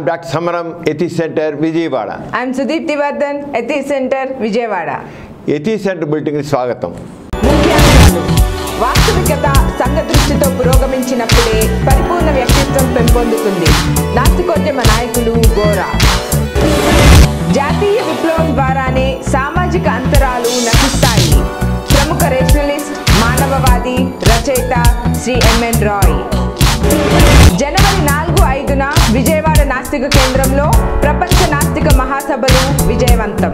I'm doctor Samaram ఎథి centre Vijayawada I'm Sudeepti Vardhan ఎథి centre Vijayawada ఎథి సెంటర్ బిల్డింగ్కి స్వాగతం ముఖ్యాంశాలు వాస్తవికత సంఘ దృష్టితో పురోగమించినప్పుడే పరిపూర్ణ వ్యక్తిత్వం పెంపొందుతుంది నాస్తికోద్యమ నాయకులు గోరా జాతీయ విప్లవం ద్వారానే సామాజిక అంతరాలు నశిస్తాయి ప్రముఖ రేషనలిస్ట్ మానవవాది రచయిత శ్రీ ఎంఎన్ రాయ్ జనవరి నాలుగు ఐదున విజయవాడ నాస్తిక కేంద్రంలో ప్రపంచ నాస్తిక మహాసభలు విజయవంతం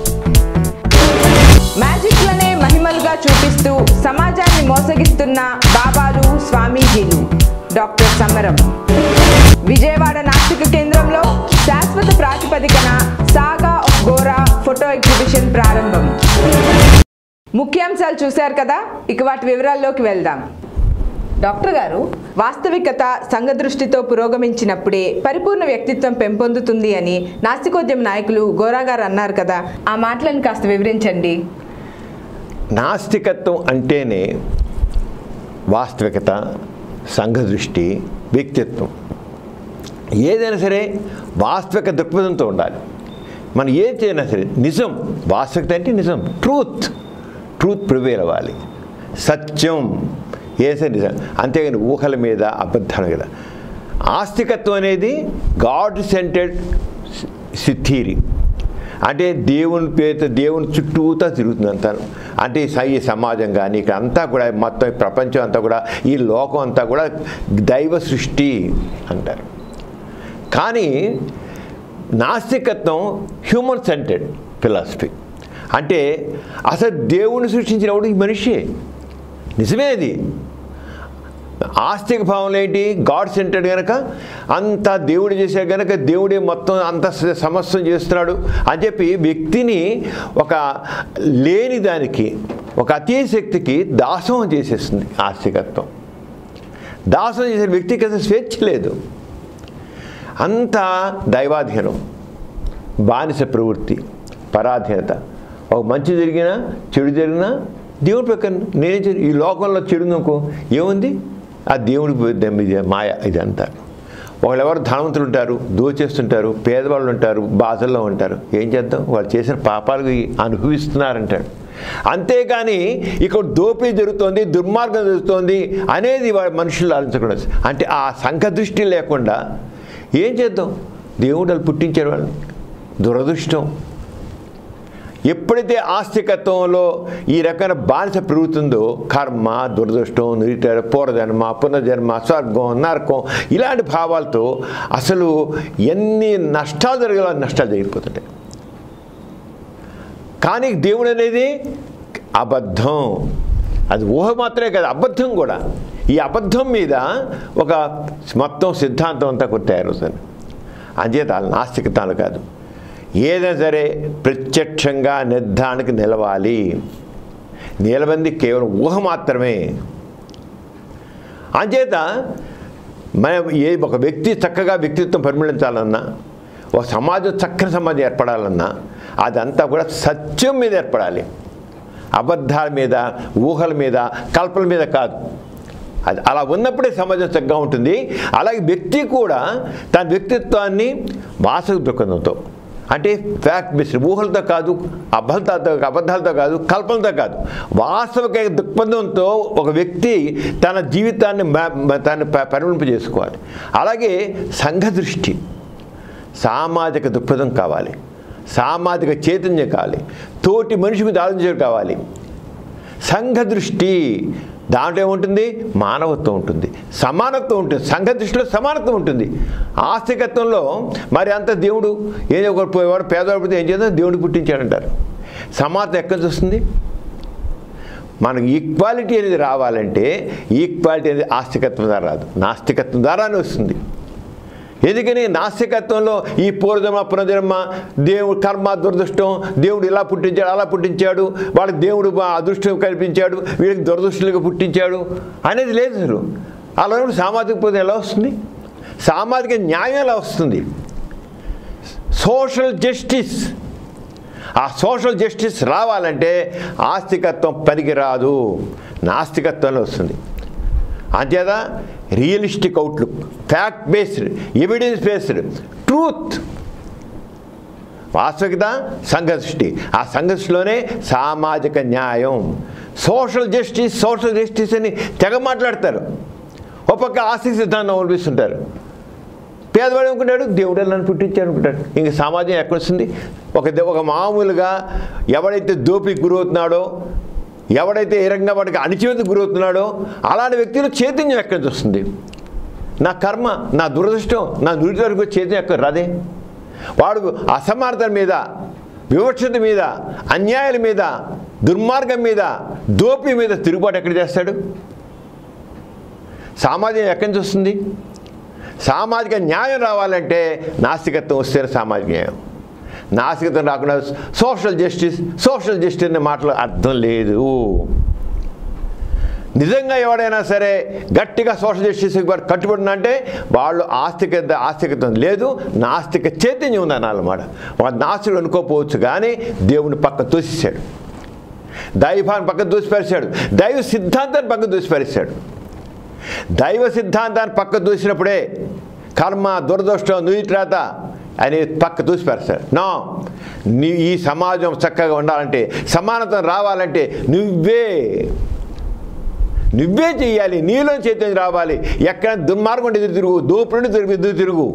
మ్యాజిక్లనే మహిమలుగా చూపిస్తూ సమాజాన్ని మోసగిస్తున్న బాబాలు స్వామీజీలు డాక్టర్ సమరం విజయవాడ నాస్తిక కేంద్రంలో శాశ్వత ప్రాతిపదికన saga of Gora photo exhibition ప్రారంభం ముఖ్యాంశాలు చూశారు కదా ఇక వాటి వివరాల్లోకి వెళ్దాం డాక్టర్ గారు వాస్తవికత సంఘ దృష్టితో పురోగమించినప్పుడే పరిపూర్ణ వ్యక్తిత్వం పెంపొందుతుంది అని నాస్తికోద్యమ నాయకులు గోరా గారు అన్నారు కదా ఆ మాటలను కాస్త వివరించండి నాస్తికత్వం అంటేనే వాస్తవికత సంఘ దృష్టి వ్యక్తిత్వం ఏదైనా సరే వాస్తవిక దృక్పథంతో ఉండాలి మనం ఏది చేయనా సరే నిజం వాస్తవికత అంటే నిజం ట్రూత్ ట్రూత్ ప్రివేల్ అవ్వాలి సత్యం ఏసే నిజం అంతేగాని ఊహల మీద అబద్ధాల మీద ఆస్తికత్వం అనేది గాడ్ సెంటెడ్ థీరీ అంటే దేవుని పేరుతో దేవుని చుట్టూతా తిరుగుతుంది అంతా అంటే సై సమాజం కానీ ఇక్కడ అంతా కూడా మొత్తం ఈ ప్రపంచం అంతా కూడా ఈ లోకం అంతా కూడా దైవ సృష్టి అంటారు కానీ నాస్తికత్వం హ్యూమన్ సెంటెడ్ ఫిలాసఫీ అంటే అసలు దేవుణ్ణి సృష్టించినప్పుడు ఈ మనిషి నిజమే అది ఆస్తిక భావంలో ఏంటి గాడ్ సెంటర్డ్ కనుక అంతా దేవుడు చేసే కనుక దేవుడే మొత్తం అంత సమస్తం చేస్తున్నాడు అని చెప్పి వ్యక్తిని ఒక లేని దానికి ఒక అతీయ శక్తికి దాసం చేసేస్తుంది ఆస్తికత్వం దాసం చేసే వ్యక్తికి అసలు స్వేచ్ఛ లేదు అంతా దైవాధీనం బానిస ప్రవృత్తి పరాధీనత ఒక మంచి జరిగినా చెడు జరిగినా దేవుడి ప్రకారం నేనే చెడు ఈ లోకంలో చెడు అనుకో ఏముంది ఆ దేవుడి ఇది మాయ ఇదంతా వాళ్ళు ఎవరు ధనవంతులు ఉంటారు దోచేస్తుంటారు పేదవాళ్ళు ఉంటారు బాధల్లో ఉంటారు ఏం చేద్దాం వాళ్ళు చేసిన పాపాలు అనుభవిస్తున్నారంటాడు అంతేగాని ఇక్కడ దోపిడీ జరుగుతోంది దుర్మార్గం జరుగుతోంది అనేది వాళ్ళ మనుషులు ఆలోచించకూడదు అంటే ఆ సంఘ దృష్టి లేకుండా ఏం చేద్దాం దేవుడు వాళ్ళు పుట్టించారు వాళ్ళని దురదృష్టం ఎప్పుడైతే ఆస్తికత్వంలో ఈ రకమైన బానిస పెరుగుతుందో కర్మ దురదృష్టం నిరిట పూర్వజన్మ పునర్జన్మ స్వర్గం నరకం ఇలాంటి భావాలతో అసలు ఎన్ని నష్టాలు జరగాలో అన్ని నష్టాలు జరిగిపోతుంటాయి కానీ దేవుడు అనేది అబద్ధం అది ఊహ మాత్రమే కాదు అబద్ధం కూడా ఈ అబద్ధం మీద ఒక మొత్తం సిద్ధాంతం అంతా కూడా తయారవుతుంది అంచేత వాళ్ళ నాస్తికతాలు కాదు ఏదైనా సరే ప్రత్యక్షంగా నిర్ధారణకి నిలవాలి నిలబంది కేవలం ఊహ మాత్రమే అంచేత మనం ఏ ఒక వ్యక్తి చక్కగా వ్యక్తిత్వం పరిమళించాలన్నా ఒక సమాజం చక్కని సమాజం ఏర్పడాలన్నా అదంతా కూడా సత్యం మీద ఏర్పడాలి అబద్ధాల మీద ఊహల మీద కల్పన మీద కాదు అది అలా ఉన్నప్పుడే సమాజం చక్కగా ఉంటుంది అలాగే వ్యక్తి కూడా తన వ్యక్తిత్వాన్ని వాసక దృక్పథంతో అంటే ఫ్యాక్ట్ బేస్డ్ ఊహలతో కాదు అబద్ధాలతో అబద్ధాలతో కాదు కల్పనతో కాదు వాస్తవిక దృక్పథంతో ఒక వ్యక్తి తన జీవితాన్ని తను పరిణింప చేసుకోవాలి అలాగే సంఘ దృష్టి సామాజిక దృక్పథం కావాలి సామాజిక చైతన్యం కావాలి తోటి మనిషి మీద ఆలోచించడం కావాలి సంఘ దృష్టి దాంట్లో ఏముంటుంది మానవత్వం ఉంటుంది సమానత్వం ఉంటుంది సంఘ దృష్టిలో సమానత్వం ఉంటుంది ఆస్తికత్వంలో మరి అంత దేవుడు ఏదో ఒక ఎవరు పేదవాడు పుడితే ఏం చేద్దాం దేవుడు పుట్టించాడంటారు సమానత్వం ఎక్కడ వస్తుంది మనకు ఈక్వాలిటీ అనేది రావాలంటే ఈక్వాలిటీ అనేది ఆస్తికత్వం ద్వారా రాదు నాస్తికత్వం ద్వారానే వస్తుంది ఎందుకని నాస్తికత్వంలో ఈ పూర్వజన్మ పునర్జన్మ దేవుడు కర్మ దురదృష్టం దేవుడు ఇలా పుట్టించాడు అలా పుట్టించాడు వాళ్ళకి దేవుడు అదృష్టం కల్పించాడు వీళ్ళకి దురదృష్టులుగా పుట్టించాడు అనేది లేదు అసలు అలా సామాజిక పోతే ఎలా వస్తుంది సామాజిక న్యాయం ఎలా వస్తుంది సోషల్ జస్టిస్ ఆ సోషల్ జస్టిస్ రావాలంటే ఆస్తికత్వం పనికిరాదు నాస్తికత్వంలో వస్తుంది అంచేత realistic outlook fact based evidence based truth వాస్తవికత సంఘదృష్టి ఆ సంఘదృష్టిలోనే సామాజిక న్యాయం సోషల్ జస్టిస్ సోషల్ జస్టిస్ అని తెగ మాట్లాడతారు ఒక పక్క ఆస్తి సిద్ధాంతం అవలంబిస్తుంటారు పేదవాడు అనుకుంటాడు దేవుడే నన్ను పుట్టించాడు అనుకుంటాడు ఇంక సమాజం ఎక్కడొస్తుంది ఒక దే- ఒక మామూలుగా ఎవడైతే దోపిడికి గురవుతున్నాడో ఎవడైతే ఏ రకంగా వాడికి అణిచివేతకు గురవుతున్నాడో అలాంటి వ్యక్తులు చైతన్యం ఎక్కడి నుంచి వస్తుంది నా కర్మ నా దురదృష్టం నా దురితరకు చైతన్యం ఎక్కడ రాదే వాడు అసమానత మీద వివక్షత మీద అన్యాయాల మీద దుర్మార్గం మీద దోపిడీ మీద తిరుగుబాటు ఎక్కడ చేస్తాడు సామాజికం ఎక్కడి నుంచి వస్తుంది సామాజిక న్యాయం రావాలంటే నాస్తికత్వం వస్తేనే సామాజిక న్యాయం నాస్తికత్వం రాకుండా సోషల్ జస్టిస్ సోషల్ జస్టిస్ అనే మాటలు అర్థం లేదు నిజంగా ఎవడైనా సరే గట్టిగా సోషల్ జస్టిస్ కట్టుబడిన అంటే వాళ్ళు ఆస్తిక ఆస్తికత్వం లేదు నాస్తిక చైతన్యం ఉంది అన్నమాట వాడు నాస్తికుడు అనుకోపోవచ్చు కానీ దేవుని పక్క తోసేశాడు దైవాన్ని పక్క దూసిపరిచాడు దైవ సిద్ధాంతాన్ని పక్క దూసిపరిచాడు దైవ సిద్ధాంతాన్ని పక్క దూసినప్పుడే కర్మ దురదృష్టం నుయిత్రాత అని పక్క దూసిపరుస్తాడు నో నీ ఈ సమాజం చక్కగా ఉండాలంటే సమానత్వం రావాలంటే నువ్వే నువ్వే చెయ్యాలి నీలో చైతన్యం రావాలి ఎక్కడ దుర్మార్గం ఉంటే ఎదురు తిరుగు దోపుడు తిరుగు ఎదురు తిరుగు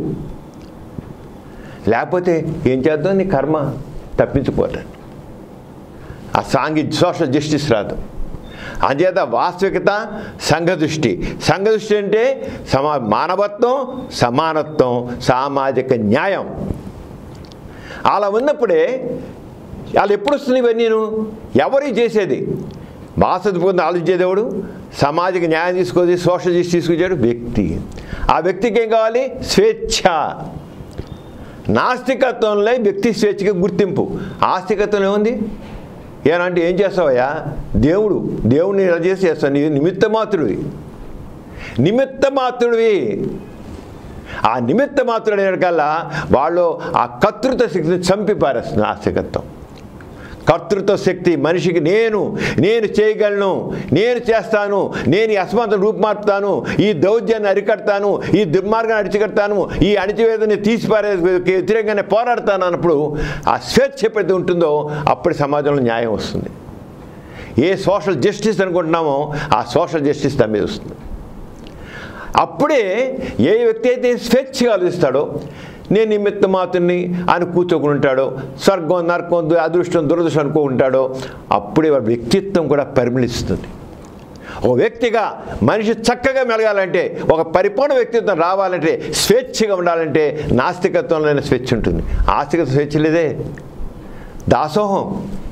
లేకపోతే ఏం చేద్దాం నీ కర్మ తప్పించిపోతాడు ఆ సాంఘి సోషల్ జస్టిస్ రాదు అంచేత వాస్తవికత సంఘదృష్టి సంఘదృష్టి అంటే సమా మానవత్వం సమానత్వం సామాజిక న్యాయం అలా ఉన్నప్పుడే వాళ్ళు ఎప్పుడు వస్తుంది ఇవన్నీ నేను ఎవరికి చేసేది వాసతి పొంది ఆలోచించేదేవుడు సామాజిక న్యాయం తీసుకొచ్చి సోషల్ జస్టిస్ తీసుకొచ్చాడు వ్యక్తి ఆ వ్యక్తికి ఏం కావాలి స్వేచ్ఛ నాస్తికత్వంలో వ్యక్తి స్వేచ్ఛకి గుర్తింపు ఆస్తికత్వం ఏముంది ఏనంటే ఏం చేస్తావయ్యా దేవుడు దేవుడిని ఇలా చేసి చేస్తావు నీ నిమిత్త మాత్రుడివి నిమిత్త మాత్రుడివి ఆ నిమిత్త మాత్రుడు కల్లా వాళ్ళు ఆ కర్తృత్వ శక్తిని చంపి పారేస్తుంది ఆస్తికత్వం కర్తృత్వ శక్తి మనిషికి నేను నేను చేయగలను నేను చేస్తాను నేను ఈ అసమానతను రూపుమార్పుతాను ఈ దౌర్జన్యాన్ని అరికడతాను ఈ దుర్మార్గాన్ని అడిచికడతాను ఈ అణిచివేదని తీసిపారే వ్యతిరేకంగానే పోరాడతాను అన్నప్పుడు ఆ స్వేచ్ఛ ఎప్పుడైతే ఉంటుందో అప్పుడు సమాజంలో న్యాయం వస్తుంది ఏ సోషల్ జస్టిస్ అనుకుంటున్నామో ఆ సోషల్ జస్టిస్ దాని మీద వస్తుంది అప్పుడే ఏ వ్యక్తి అయితే స్వేచ్ఛగా ఆలోచిస్తాడో నేను నిమిత్త మాతుని అని కూర్చోకుని ఉంటాడో స్వర్గం నరకం దు- అదృష్టం దురదృష్టం అనుకుంటాడో అప్పుడే వాడి వ్యక్తిత్వం కూడా పరిమళిస్తుంది ఒక వ్యక్తిగా మనిషి చక్కగా మెలగాలంటే ఒక పరిపూర్ణ వ్యక్తిత్వం రావాలంటే స్వేచ్ఛగా ఉండాలంటే నాస్తికత్వంలోనే స్వేచ్ఛ ఉంటుంది ఆస్తికత స్వేచ్ఛ లేదే దాసోహం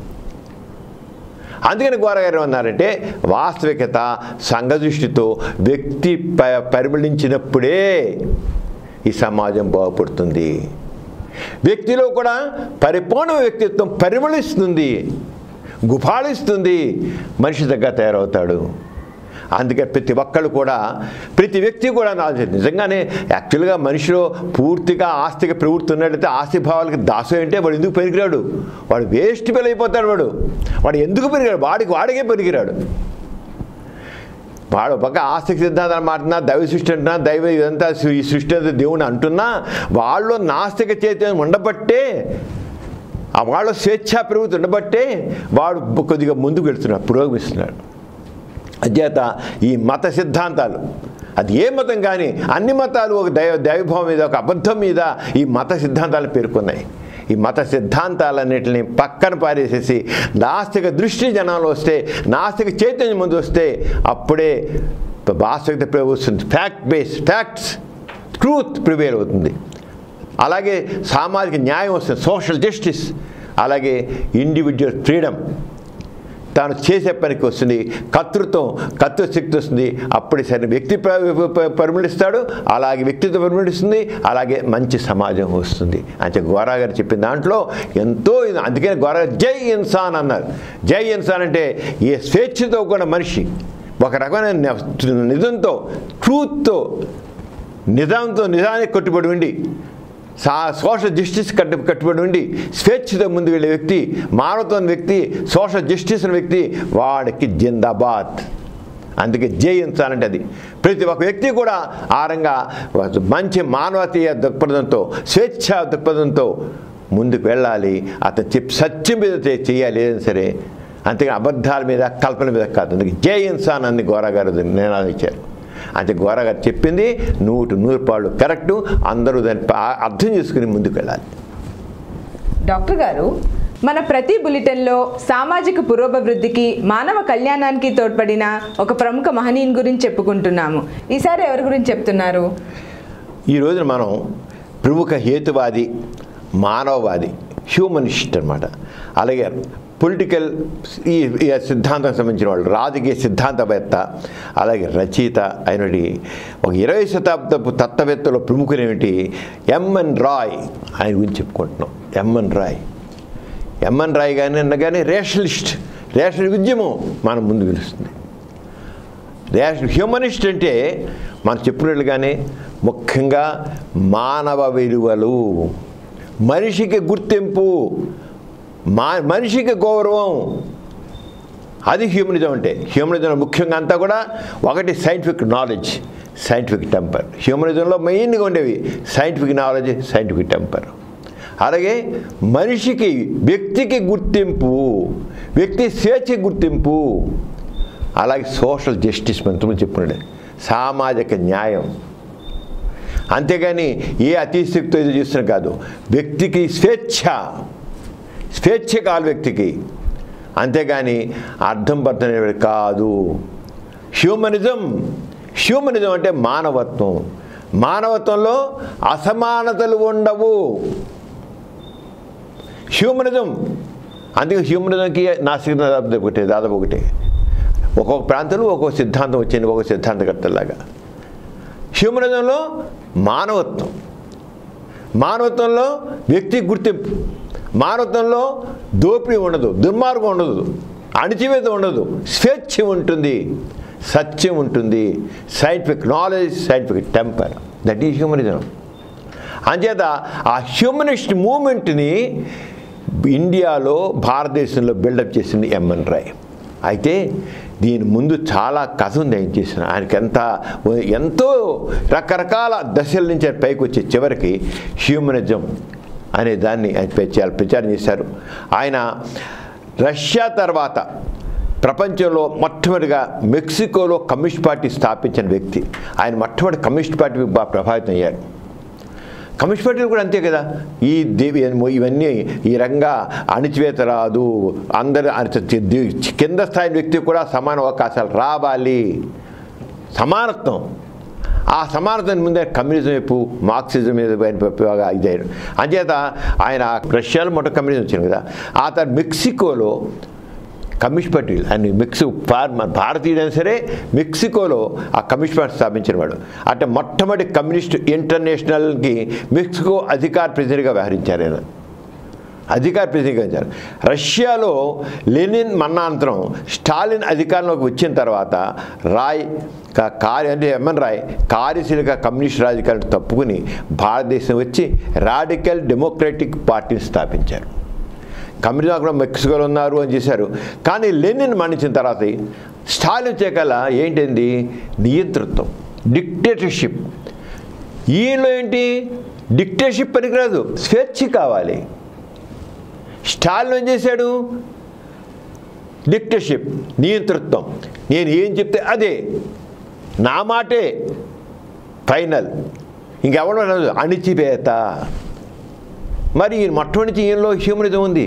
అందుకని గోరగారు అన్నారంటే వాస్తవికత సంఘదృష్టితో వ్యక్తి ప పరిమళించినప్పుడే ఈ సమాజం బాగుపడుతుంది వ్యక్తిలో కూడా పరిపూర్ణ వ్యక్తిత్వం పరిమళిస్తుంది గుఫాళిస్తుంది మనిషి దగ్గర తయారవుతాడు అందుకే ప్రతి ఒక్కళ్ళు కూడా ప్రతి వ్యక్తి కూడా నా నిజంగానే యాక్చువల్గా మనిషిలో పూర్తిగా ఆస్తిక ప్రవృత్తి ఉన్నట్లయితే ఆస్తి భావాలకి దాసం అంటే వాడు ఎందుకు పెరిగిరాడు వాడు వేస్ట్ పిల్ల అయిపోతాడు వాడు వాడు ఎందుకు పెరిగాడు వాడికి వాడికే పెరిగిరాడు వాడు ఒక పక్క ఆస్తిక సిద్ధాంతాలు మాట్లాడినా దైవ సృష్టి అంటున్నా దైవ ఇదంతా సృ- ఈ సృష్టి అంతా దేవుని అంటున్నా వాళ్ళు నాస్తిక చైతన్యం ఉండబట్టే ఆ వాళ్ళు స్వేచ్ఛా ప్రవృత్తి ఉండబట్టే వాడు కొద్దిగా ముందుకు వెళ్తున్నాడు పురోగమిస్తున్నాడు అధ్యత ఈ మత సిద్ధాంతాలు అది ఏ మతం కానీ అన్ని మతాలు ఒక దైవ దైవభావం మీద ఒక అబద్ధం మీద ఈ మత సిద్ధాంతాలు పేర్కొన్నాయి ఈ మత సిద్ధాంతాలన్నింటినీ పక్కన పారేసేసి నాస్తిక దృష్టి జనాలు వస్తే నాస్తిక చైతన్యం ముందు వస్తే అప్పుడే వాస్తవికత ప్రివేల్ వస్తుంది fact base facts truth prevail అవుతుంది అలాగే సామాజిక న్యాయం వస్తుంది సోషల్ జస్టిస్ అలాగే ఇండివిజువల్ ఫ్రీడమ్ తాను చేసే పనికి వస్తుంది కర్తృత్వం కర్తృ శక్తి వస్తుంది అప్పుడు సరే వ్యక్తి ప- ప- పరిమళిస్తాడు అలాగే వ్యక్తిత్వం పరిమళిస్తుంది అలాగే మంచి సమాజం వస్తుంది అంటే గోరా గారు చెప్పిన దాంట్లో ఎంతో ఇది- అందుకని గోరా గారు జై ఇన్సాన్ అన్నారు జై ఇన్సాన్ అంటే ఏ స్వేచ్ఛతో కూడా మనిషి ఒక రకమైన ని- నిజంతో ట్రూత్తో నిజాంతో నిజానికి కట్టుబడి ఉండి సా సోషల్ జస్టిస్ కట్టు కట్టుబడి ఉండి స్వేచ్ఛతో ముందు వెళ్ళే వ్యక్తి మానవత్వం వ్యక్తి సోషల్ జస్టిస్ అనే వ్యక్తి వాడికి జిందాబాద్ అందుకే జయించాలంటే అది ప్రతి ఒక్క వ్యక్తి కూడా ఆరంగా మంచి మానవతీయ దృక్పథంతో స్వేచ్ఛ దృక్పథంతో ముందుకు వెళ్ళాలి అతను చెప్పి సత్యం మీద చే- చేయాలి ఏదైనా సరే అంతేగా అబద్ధాల మీద కల్పన మీద కాదు అందుకే జై ఇన్సాన్ అని గోరా గారు నినాదం ఇచ్చారు అంటే గోరా గారు చెప్పింది నూటు నూరు పాళ్ళు కరెక్టు అందరూ దాన్ని పా- అర్థం చేసుకుని ముందుకు వెళ్ళాలి డాక్టర్ గారు మన ప్రతి బులెటిన్లో సామాజిక పురోభివృద్ధికి మానవ కళ్యాణానికి తోడ్పడిన ఒక ప్రముఖ మహనీయుని గురించి చెప్పుకుంటున్నాము ఈసారి ఎవరి గురించి చెప్తున్నారు ఈ రోజున మనం ప్రముఖ హేతువాది మానవవాది హ్యూమనిస్ట్ అనమాట అలాగే పొలిటికల్ ఈ ఈ సిద్ధాంతం సంబంధించిన వాళ్ళు రాజకీయ సిద్ధాంతవేత్త అలాగే రచయిత అయినటి ఒక ఇరవై శతాబ్దపు తత్వవేత్తలో ప్రముఖులు ఏమిటి ఎంఎన్ రాయ్ ఆయన గురించి చెప్పుకుంటున్నాం ఎంఎన్ రాయ్ ఎంఎన్ రాయ్ కానీ అన్న కానీ రేషనలిస్ట్ రేషనల్ ఉద్యమం మన ముందు పిలుస్తుంది రేషన్ హ్యూమనిస్ట్ అంటే మనం చెప్పినట్లుగానే ముఖ్యంగా మానవ విలువలు మనిషికి గుర్తింపు మా మనిషికి గౌరవం అది హ్యూమనిజం అంటే హ్యూమనిజంలో ముఖ్యంగా అంతా కూడా ఒకటి సైంటిఫిక్ నాలెడ్జ్ సైంటిఫిక్ టెంపర్ హ్యూమనిజంలో మెయిన్గా ఉండేవి సైంటిఫిక్ నాలెడ్జ్ సైంటిఫిక్ టెంపర్ అలాగే మనిషికి వ్యక్తికి గుర్తింపు వ్యక్తి స్వేచ్ఛ గుర్తింపు అలాగే సోషల్ జస్టిస్ మంత్రం చెప్పుకున్నాడు సామాజిక న్యాయం అంతేగాని ఏ అతిశక్తితో ఇది చేస్తున్న కాదు వ్యక్తికి స్వేచ్ఛ స్వేచ్ఛ కాదు వ్యక్తికి అంతేగాని అర్థం పడుతున్న కాదు హ్యూమనిజం హ్యూమనిజం అంటే మానవత్వం మానవత్వంలో అసమానతలు ఉండవు హ్యూమనిజం అందుకే హ్యూమనిజంకి నాస్తిక దాదాపు ఒకటే దాదాపు ఒకటే ఒక్కొక్క ప్రాంతంలో ఒక్కొక్క సిద్ధాంతం వచ్చింది ఒక్కొక్క సిద్ధాంతకర్తలాగా హ్యూమనిజంలో మానవత్వం మానవత్వంలో వ్యక్తి గుర్తింపు మానవత్వంలో దోపిడీ ఉండదు దుర్మార్గం ఉండదు అణిచివేత ఉండదు స్వేచ్ఛ ఉంటుంది సత్యం ఉంటుంది scientific knowledge scientific temper that is humanism అంచేత ఆ హ్యూమనిస్ట్ మూమెంట్ని ఇండియాలో భారతదేశంలో బిల్డప్ చేసింది ఎంఎన్ రాయ్ అయితే దీని ముందు చాలా కథ ఉంది ఆయన చేసిన ఆయనకి ఎంత ఎంతో రకరకాల దశల నుంచి ఆయన పైకి వచ్చే చివరికి హ్యూమనిజం అనే దాన్ని ఆయన ప్రచారం ప్రచారం చేశారు ఆయన రష్యా తర్వాత ప్రపంచంలో మొట్టమొదటిగా మెక్సికోలో కమ్యూనిస్ట్ పార్టీ స్థాపించిన వ్యక్తి ఆయన మొట్టమొదటి కమ్యూనిస్ట్ పార్టీ బాగా ప్రభావితం అయ్యారు కమ్యూనిస్ట్ పార్టీలు కూడా అంతే కదా ఈ దేవి ఇవన్నీ ఈ రంగా అణిచివేత రాదు అందరు అణిచ- ది- కింద స్థాయి వ్యక్తి కూడా సమాన అవకాశాలు రావాలి సమానత్వం ఆ సమానత్వం ముందే కమ్యూనిజం వైపు మార్క్సిజం మీద బాగా ఇదయ్యారు అంచేత ఆయన రష్యాలో మొట్ట కమ్యూనిజం వచ్చింది కదా ఆ తర్వాత మెక్సికోలో కమ్యూనిస్ట్ పార్టీలు ఆయన మెక్సికో భార- మన భారతీయుడైనా సరే మెక్సికోలో ఆ కమ్యూనిస్ట్ పార్టీ స్థాపించిన వాడు అంటే మొట్టమొదటి కమ్యూనిస్ట్ ఇంటర్నేషనల్కి మెక్సికో అధికార ప్రతినిధిగా వ్యవహరించారు ఆయన అధికార ప్రతినిధిగా రష్యాలో లెనిన్ మన్నాంతరం స్టాలిన్ అధికారంలోకి వచ్చిన తర్వాత రాయ్ కా- కార్య అంటే ఎంఎన్ రాయ్ కార్యశీలక కమ్యూనిస్ట్ రాజకీయాలను తప్పుకుని భారతదేశం వచ్చి రాడికల్ డెమోక్రటిక్ పార్టీని స్థాపించారు కమ్యూనిజం అక్కడ మెక్సికోలో ఉన్నారు అని చేశారు కానీ లెనిన్ మరణించిన తర్వాత స్టాలిన్ చేకల ఏంటింది నియంతృత్వం డిక్టేటర్షిప్ ఈయనలో ఏంటి డిక్టేటర్షిప్ పనికిరాదు స్వేచ్ఛ కావాలి స్టాలిన్ ఏం చేశాడు డిక్టర్షిప్ నియంతృత్వం నేను ఏం చెప్తే అదే నా మాటే ఫైనల్ ఇంకెవడో అనదు అణిచివేత మరి ఈ మొట్టమొదటి ఈయనలో హ్యూమనిజం ఉంది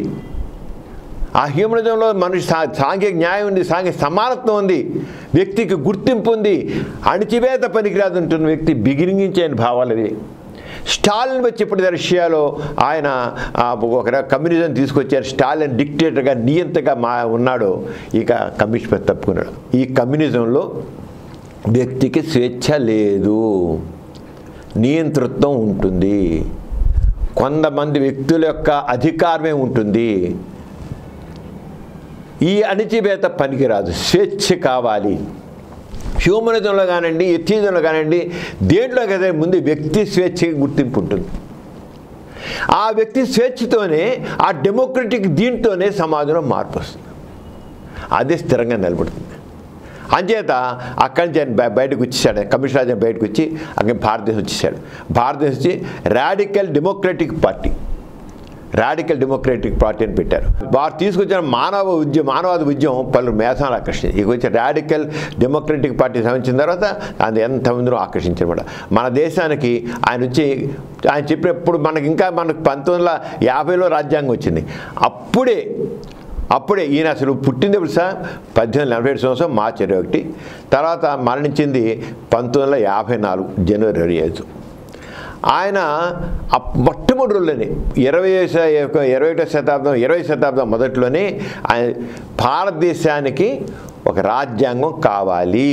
ఆ హ్యూమనిజంలో మనిషి సా సాంఘిక న్యాయం ఉంది సాంఘిక సమానత్వం ఉంది వ్యక్తికి గుర్తింపు ఉంది అణిచివేత పనికిరాదు అంటున్న వ్యక్తి బిగినింగ్ నుంచి ఆయన భావాలు ఇవి స్టాలిన్ వచ్చి ఇప్పుడు రష్యాలో ఆయన ఆ, ఒక రక- కమ్యూనిజం తీసుకొచ్చారు స్టాలిన్ డిక్టేటర్గా నియంతగా మా ఉన్నాడు ఇక కమ్యూనిస్ట్ మీద తప్పుకున్నాడు ఈ కమ్యూనిజంలో వ్యక్తికి స్వేచ్ఛ లేదు నియంతృత్వం ఉంటుంది కొంతమంది వ్యక్తుల యొక్క అధికారమే ఉంటుంది ఈ అణిచివేత పనికిరాదు స్వేచ్ఛ కావాలి హ్యూమనిజంలో కానివ్వండి ఎథిజంలో కానివ్వండి దేంట్లో కదా ముందు వ్యక్తి స్వేచ్ఛకి గుర్తింపు ఉంటుంది ఆ వ్యక్తి స్వేచ్ఛతోనే ఆ డెమోక్రటిక్ దీంట్లోనే సమాజంలో మార్పు వస్తుంది అదే స్థిరంగా నిలబడుతుంది అంచేత అక్కడి నుంచి ఆయన బయ- బయటకు వచ్చేసాడు కమిషన్ రాజ్యం బయటకు వచ్చి అక్కడ భారతదేశం వచ్చేసాడు భారతదేశం వచ్చి radical democratic party radical democratic party అని పెట్టారు వారు తీసుకొచ్చిన మానవ ఉద్యమం మానవాద ఉద్యమం పలు మేధాలు ఆకర్షించింది ఇక వచ్చి రాడికల్ డెమోక్రటిక్ పార్టీ సంబంధించిన తర్వాత అది ఎంతమందినో ఆకర్షించనమాట మన దేశానికి ఆయన వచ్చి ఆయన చెప్పినప్పుడు మనకి ఇంకా మనకు పంతొమ్మిది వందల యాభైలో రాజ్యాంగం వచ్చింది అప్పుడే అప్పుడే ఈయన అసలు పుట్టింది ఎప్పుడు సార్ పద్దెనిమిది నలభై ఏడు సంవత్సరం మార్చి ఇరవై ఒకటి తర్వాత మరణించింది పంతొమ్మిది వందల యాభై నాలుగు జనవరి ఇరవై ఐదు ఆయన ఆ మొట్టమొదటి రోజులోనే ఇరవై ఇరవై ఒకటో శతాబ్దం ఇరవై శతాబ్దం మొదట్లోనే ఆయన భారతదేశానికి ఒక రాజ్యాంగం కావాలి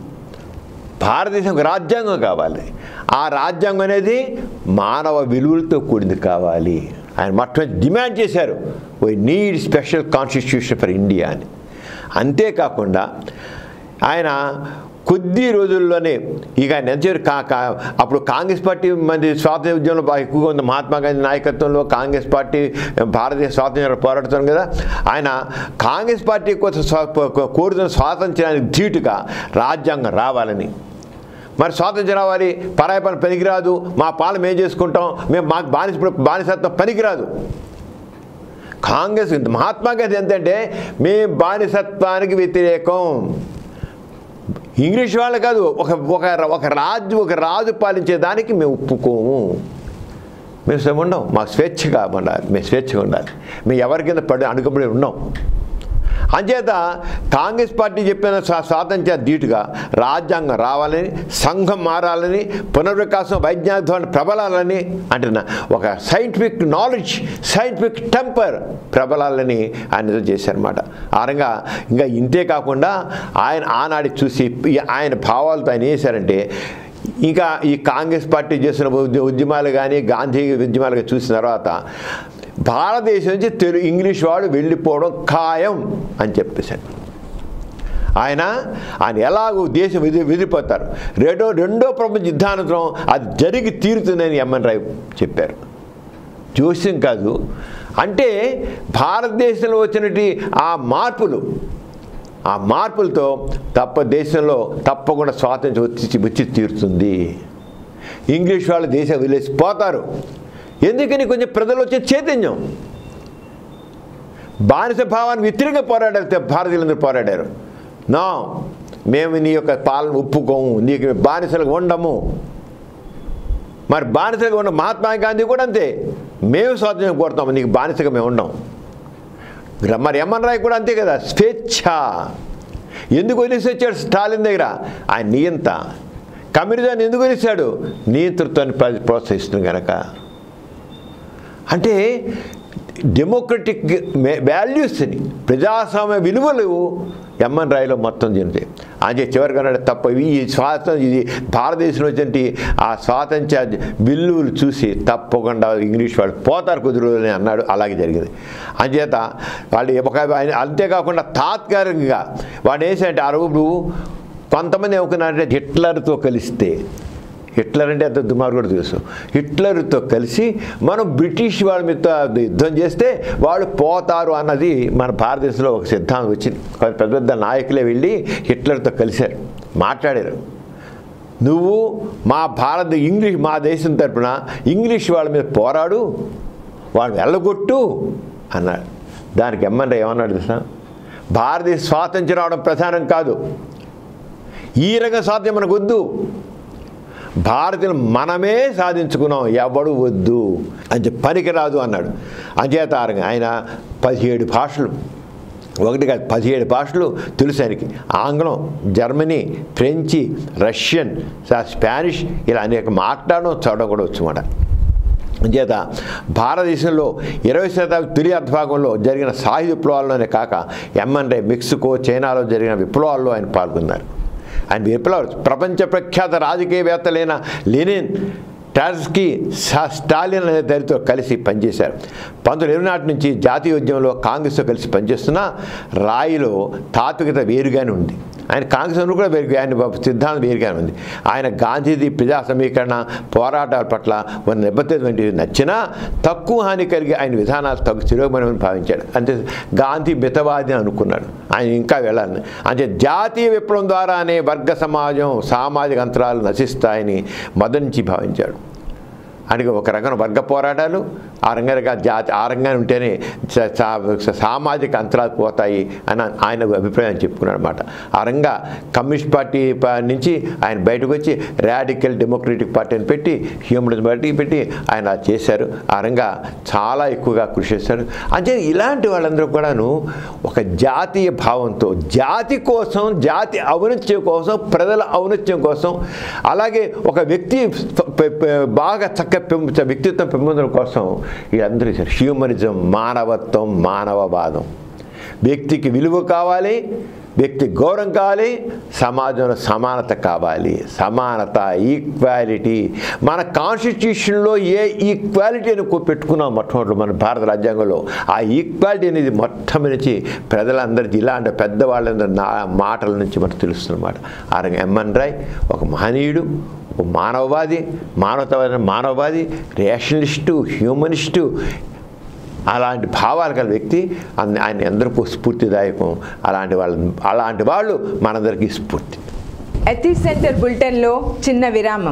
భారతదేశం ఒక రాజ్యాంగం కావాలి ఆ రాజ్యాంగం అనేది మానవ విలువలతో కూడింది కావాలి ఆయన మొట్టమొదటి డిమాండ్ చేశారు why need special constitution for India అని అంతేకాకుండా ఆయన కొద్ది రోజుల్లోనే ఇక ఆయన ఎంత చేశారు? కా కా అప్పుడు కాంగ్రెస్ పార్టీ మంది స్వాతంత్ర ఉద్యమంలో బాగా ఎక్కువగా ఉంది మహాత్మా గాంధీ నాయకత్వంలో కాంగ్రెస్ పార్టీ భారతీయ స్వాతంత్రం పోరాడుతుంది కదా ఆయన కాంగ్రెస్ పార్టీ కోసం స్వా- కోరుతున్న స్వాతంత్ర్యానికి ధీటుగా రాజ్యాంగం రావాలని మరి స్వాతంత్రం రావాలి పరాయి పని పనికిరాదు మా పాలన మేము చేసుకుంటాం మేము మాకు బానిస బానిసత్వం పనికిరాదు కాంగ్రెస్ మహాత్మా గాంధీ ఎంతంటే మేము బానిసత్వానికి వ్యతిరేకం ఇంగ్లీష్ వాళ్ళు కాదు ఒక ఒక ఒక రాజు ఒక రాజు పాలించే దానికి మేము ఒప్పుకోము మేము శ్రమ ఉండం మాకు స్వేచ్ఛగా ఉండాలి మేము స్వేచ్ఛగా ఉండాలి మేము ఎవరి కింద పడి అణుకబడి ఉన్నాం అంచేత కాంగ్రెస్ పార్టీ చెప్పిన స్వా- స్వాతంత్ర్య ధీటుగా రాజ్యాంగం రావాలని సంఘం మారాలని పునర్వికాసం వైజ్ఞానిక ధోరణి ప్రబలాలని అంటున్నా ఒక సైంటిఫిక్ నాలెడ్జ్ సైంటిఫిక్ టెంపర్ ప్రబలాలని ఆయన ఏదో చేశారన్నమాట ఆ రంగా ఇంకా ఇంతే కాకుండా ఆయన ఆనాడి చూసి ఈ- ఆయన భావాలతో ఆయన ఏం చేశారంటే ఇంకా ఈ కాంగ్రెస్ పార్టీ చేసిన ఉద్య- ఉద్యమాలు కానీ గాంధీ ఉద్యమాలు కానీ చూసిన తర్వాత భారతదేశం నుంచి తెలుగు ఇంగ్లీష్ వాడు వెళ్ళిపోవడం ఖాయం అని చెప్పేశాడు ఆయన ఆయన ఎలాగో దేశం విధి విధిపోతారు రెండో రెండో ప్రపంచ యుద్ధానంతరం అది జరిగి తీరుతుందని ఎంఎన్ రాయ్ చెప్పారు జోస్యం కాదు అంటే భారతదేశంలో వచ్చినటువంటి ఆ మార్పులు ఆ మార్పులతో తప్ప దేశంలో తప్పకుండా స్వాతంత్రం వచ్చి వచ్చి తీరుతుంది ఇంగ్లీష్ వాళ్ళు దేశం వదిలేసి పోతారు ఎందుకని కొంచెం ప్రజలు వచ్చే చైతన్యం బానిస భావాన్ని వ్యతిరేకంగా పోరాడారు తె- భారతీయులందరూ పోరాడారు నా మేము నీ యొక్క పాలన ఒప్పుకోము నీకు మేము బానిసలుగా ఉండము మరి బానిసలుగా ఉన్న మహాత్మా గాంధీ కూడా అంతే మేము స్వాతంత్రం కోరుతాము నీకు బానిసగా మేము ఉండం మరి ఎంఎన్ రాయ్ కూడా అంతే కదా స్వేచ్ఛ ఎందుకు వదిలేసి వచ్చాడు స్టాలిన్ దగ్గర ఆయన నియంత కమ్యూనిజాన్ని ఎందుకు వదిలేశాడు నియంతృత్వాన్ని ప్ర- ప్రోత్సహిస్తుంది కనుక అంటే డెమోక్రటిక్ వాల్యూస్ని ప్రజాస్వామ్య విలువలు ఎంఎన్ రాయిలో మొత్తం చెందుతాయి అంటే చివరికి అన్నాడు తప్ప ఈ స్వాతంత్రం ఇది భారతదేశంలో వచ్చినట్టు ఆ స్వాతంత్ర విలువలు చూసి తప్పకుండా ఇంగ్లీష్ వాళ్ళు పోతారు కొద్ది రోజులని అన్నాడు అలాగే జరిగింది అంచేత వాళ్ళు ఒక ఆయన అంతేకాకుండా తాత్కాలికంగా వాడు వేసాయంటే ఆ రోజు కొంతమంది ఏమనుకున్నారంటే హిట్లర్తో కలిస్తే హిట్లర్ అంటే అంత దుమార్గుడు తెలుసు హిట్లర్తో కలిసి మనం బ్రిటిష్ వాళ్ళ మీద యుద్ధం చేస్తే వాళ్ళు పోతారు అన్నది మన భారతదేశంలో ఒక సిద్ధాంతం వచ్చింది కొంత పెద్ద పెద్ద నాయకులే వెళ్ళి హిట్లర్తో కలిశారు మాట్లాడారు నువ్వు మా భారత ఇంగ్లీష్ మా దేశం తరపున ఇంగ్లీష్ వాళ్ళ మీద పోరాడు వాళ్ళు వెళ్ళగొట్టు అన్నాడు దానికి ఎమ్మంటే ఏమన్నాడు తెలుసా భారతదేశ స్వాతంత్రం రావడం ప్రధానం కాదు ఈ రకం స్వాతంత్రం మనకు వద్దు భారతీయులు మనమే సాధించుకున్నాం ఎవడు వద్దు అని చెప్పి పనికిరాదు అన్నాడు అంచేత ఆరంగా ఆయన పదిహేడు భాషలు ఒకటి కాదు పదిహేడు భాషలు తెలుసు ఆయనకి ఆంగ్లం జర్మనీ ఫ్రెంచి రష్యన్ స- స్పానిష్ ఇలా అనేక మాట్లాడడం చదవడం కూడా వచ్చమాట అంచేత భారతదేశంలో ఇరవై శతాబ్దం తొలి అర్ధభాగంలో జరిగిన సాయుధ విప్లవాల్లోనే కాక ఎంఎన్ రే మెక్సికో చైనాలో జరిగిన విప్లవాల్లో ఆయన పాల్గొన్నారు ఆయన విప్లవాలు ప్రపంచ ప్రఖ్యాత రాజకీయవేత్తలైన లెనిన్ టార్స్కీ సా- స్టాలిన్ అనే దరితో కలిసి పనిచేశారు పంతొమ్మిది ఇరవై నాటి నుంచి జాతీయ ఉద్యమంలో కాంగ్రెస్తో కలిసి పనిచేస్తున్న రాయిలో తాత్వికత వేరుగానే ఉంది ఆయన కాంగ్రెస్ అని కూడా వేరు ఆయన సిద్ధాంతం వేరుగానే ఉంది ఆయన గాంధీది ప్రజా సమీకరణ పోరాటాల పట్ల ఉన్న నిబద్ధత వంటివి నచ్చినా తక్కువ హాని కలిగి ఆయన విధానాలు తగ్గు తిరోగమని భావించాడు అంతే గాంధీ మితవాది అనుకున్నాడు ఆయన ఇంకా వెళ్ళాలని అంటే జాతీయ విప్లవం ద్వారానే వర్గ సమాజం సామాజిక అంతరాలు నశిస్తాయని మొదటి నుంచి భావించాడు అందుకే ఒక రకం వర్గ పోరాటాలు ఆ రంగా జాతి ఆ రంగానే ఉంటేనే స- సా- సామాజిక అంతరాలు పోతాయి అని ఆయన అభిప్రాయం చెప్పుకున్నాడు అనమాట ఆ రంగా కమ్యూనిస్ట్ పార్టీ ప- నుంచి ఆయన బయటకు వచ్చి రాడికల్ డెమోక్రటిక్ పార్టీని పెట్టి హ్యూమనిజం పార్టీ పెట్టి ఆయన అది చేశారు ఆ రంగా చాలా ఎక్కువగా కృషి చేశారు అంటే ఇలాంటి వాళ్ళందరూ కూడాను ఒక జాతీయ భావంతో జాతి కోసం జాతి ఔన్నత్యం కోసం ప్రజల ఔన్నత్యం కోసం అలాగే ఒక వ్యక్తి పె- పె- బాగా చక్క పెంపు వ్యక్తిత్వం పెంపొందడం కోసం వీళ్ళందరూ చేశారు హ్యూమనిజం మానవత్వం మానవవాదం వ్యక్తికి విలువ కావాలి వ్యక్తి గౌరవం కావాలి సమాజంలో సమానత కావాలి సమానత ఈక్వాలిటీ మన కాన్స్టిట్యూషన్లో ఏ ఈక్వాలిటీ అని కో- పెట్టుకున్నాం మొట్టమొదటి మన భారత రాజ్యాంగంలో ఆ ఈక్వాలిటీ అనేది మొట్టమొదటి ప్రజలందరికీ ఇలాంటి పెద్దవాళ్ళందరి నా మాటల నుంచి మనకు తెలుస్తున్నమాట ఆ రంగా ఎంఎన్ రాయ్ ఒక మహనీయుడు ఒక మానవవాది మానవతావాది మానవవాది రేషనలిస్టు హ్యూమనిస్టు అలాంటి భావాలు గల వ్యక్తి అన్ని- ఆయన ఎందరికీ స్ఫూర్తిదాయకం అలాంటి వాళ్ళ అలాంటి వాళ్ళు మనందరికీ స్ఫూర్తి ఎథిక్స్ సెంటర్ బులెటిన్లో చిన్న విరామం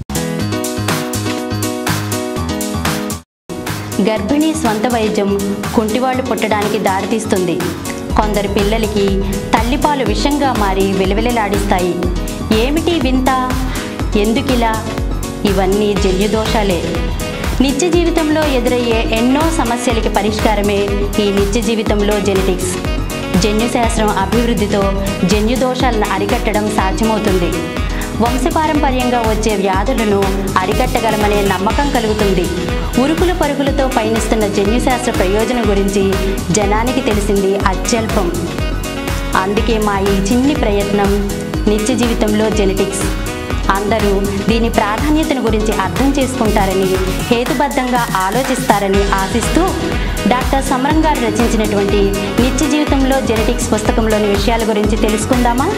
గర్భిణీ స్వంత వైద్యం కుంటివాళ్లు పుట్టడానికి దారితీస్తుంది కొందరు పిల్లలకి తల్లిపాలు విషంగా మారి విలవిలలాడిస్తాయి ఏమిటి వింత ఎందుకిలా ఇవన్నీ జన్యుదోషాలే నిత్య జీవితంలో ఎదురయ్యే ఎన్నో సమస్యలకి పరిష్కారమే ఈ నిత్య జీవితంలో జెనెటిక్స్ జన్యుశాస్త్రం అభివృద్ధితో జన్యుదోషాలను అరికట్టడం సాధ్యమవుతుంది వంశపారంపర్యంగా వచ్చే వ్యాధులను అరికట్టగలమనే నమ్మకం కలుగుతుంది ఉరుకుల పరుగులతో పయనిస్తున్న జన్యుశాస్త్ర ప్రయోజనం గురించి జనానికి తెలిసింది అత్యల్పం అందుకే మా ఈ చిన్ని ప్రయత్నం నిత్య జీవితంలో జెనెటిక్స్ అందరూ దీని ప్రాధాన్యతను గురించి అర్థం చేసుకుంటారని హేతుబద్ధంగా ఆలోచిస్తారని ఆశిస్తూ డాక్టర్ సమరం గారు రచించినటువంటి నిత్య జీవితంలో జెనెటిక్స్ పుస్తకంలోని విషయాల గురించి తెలుసుకుందామా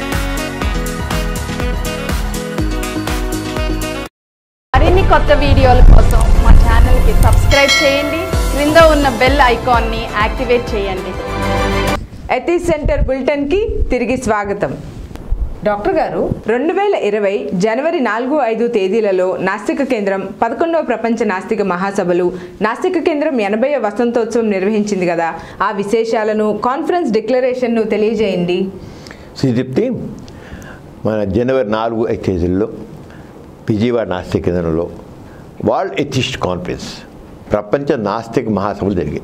మరిన్ని కొత్త వీడియోల కోసం మా ఛానల్కి సబ్స్క్రైబ్ చేయండి క్రింద ఉన్న బెల్ ఐకాన్ని యాక్టివేట్ చేయండి ఎథిక్స్ సెంటర్ బులెటిన్కి తిరిగి స్వాగతం డాక్టర్ గారు రెండు వేల ఇరవై జనవరి నాలుగు ఐదు తేదీలలో నాస్తిక కేంద్రం పదకొండవ ప్రపంచ నాస్తిక మహాసభలు నాస్తిక కేంద్రం ఎనభై వసంతోత్సవం నిర్వహించింది కదా ఆ విశేషాలను కాన్ఫరెన్స్ డిక్లరేషన్ను తెలియజేయండి శ్రీదీప్తి మన జనవరి నాలుగు ఐదు తేదీల్లో విజయవాడ నాస్తిక కేంద్రంలో వరల్డ్ ఎథిస్ట్ కాన్ఫరెన్స్ ప్రపంచ నాస్తిక మహాసభలు జరిగాయి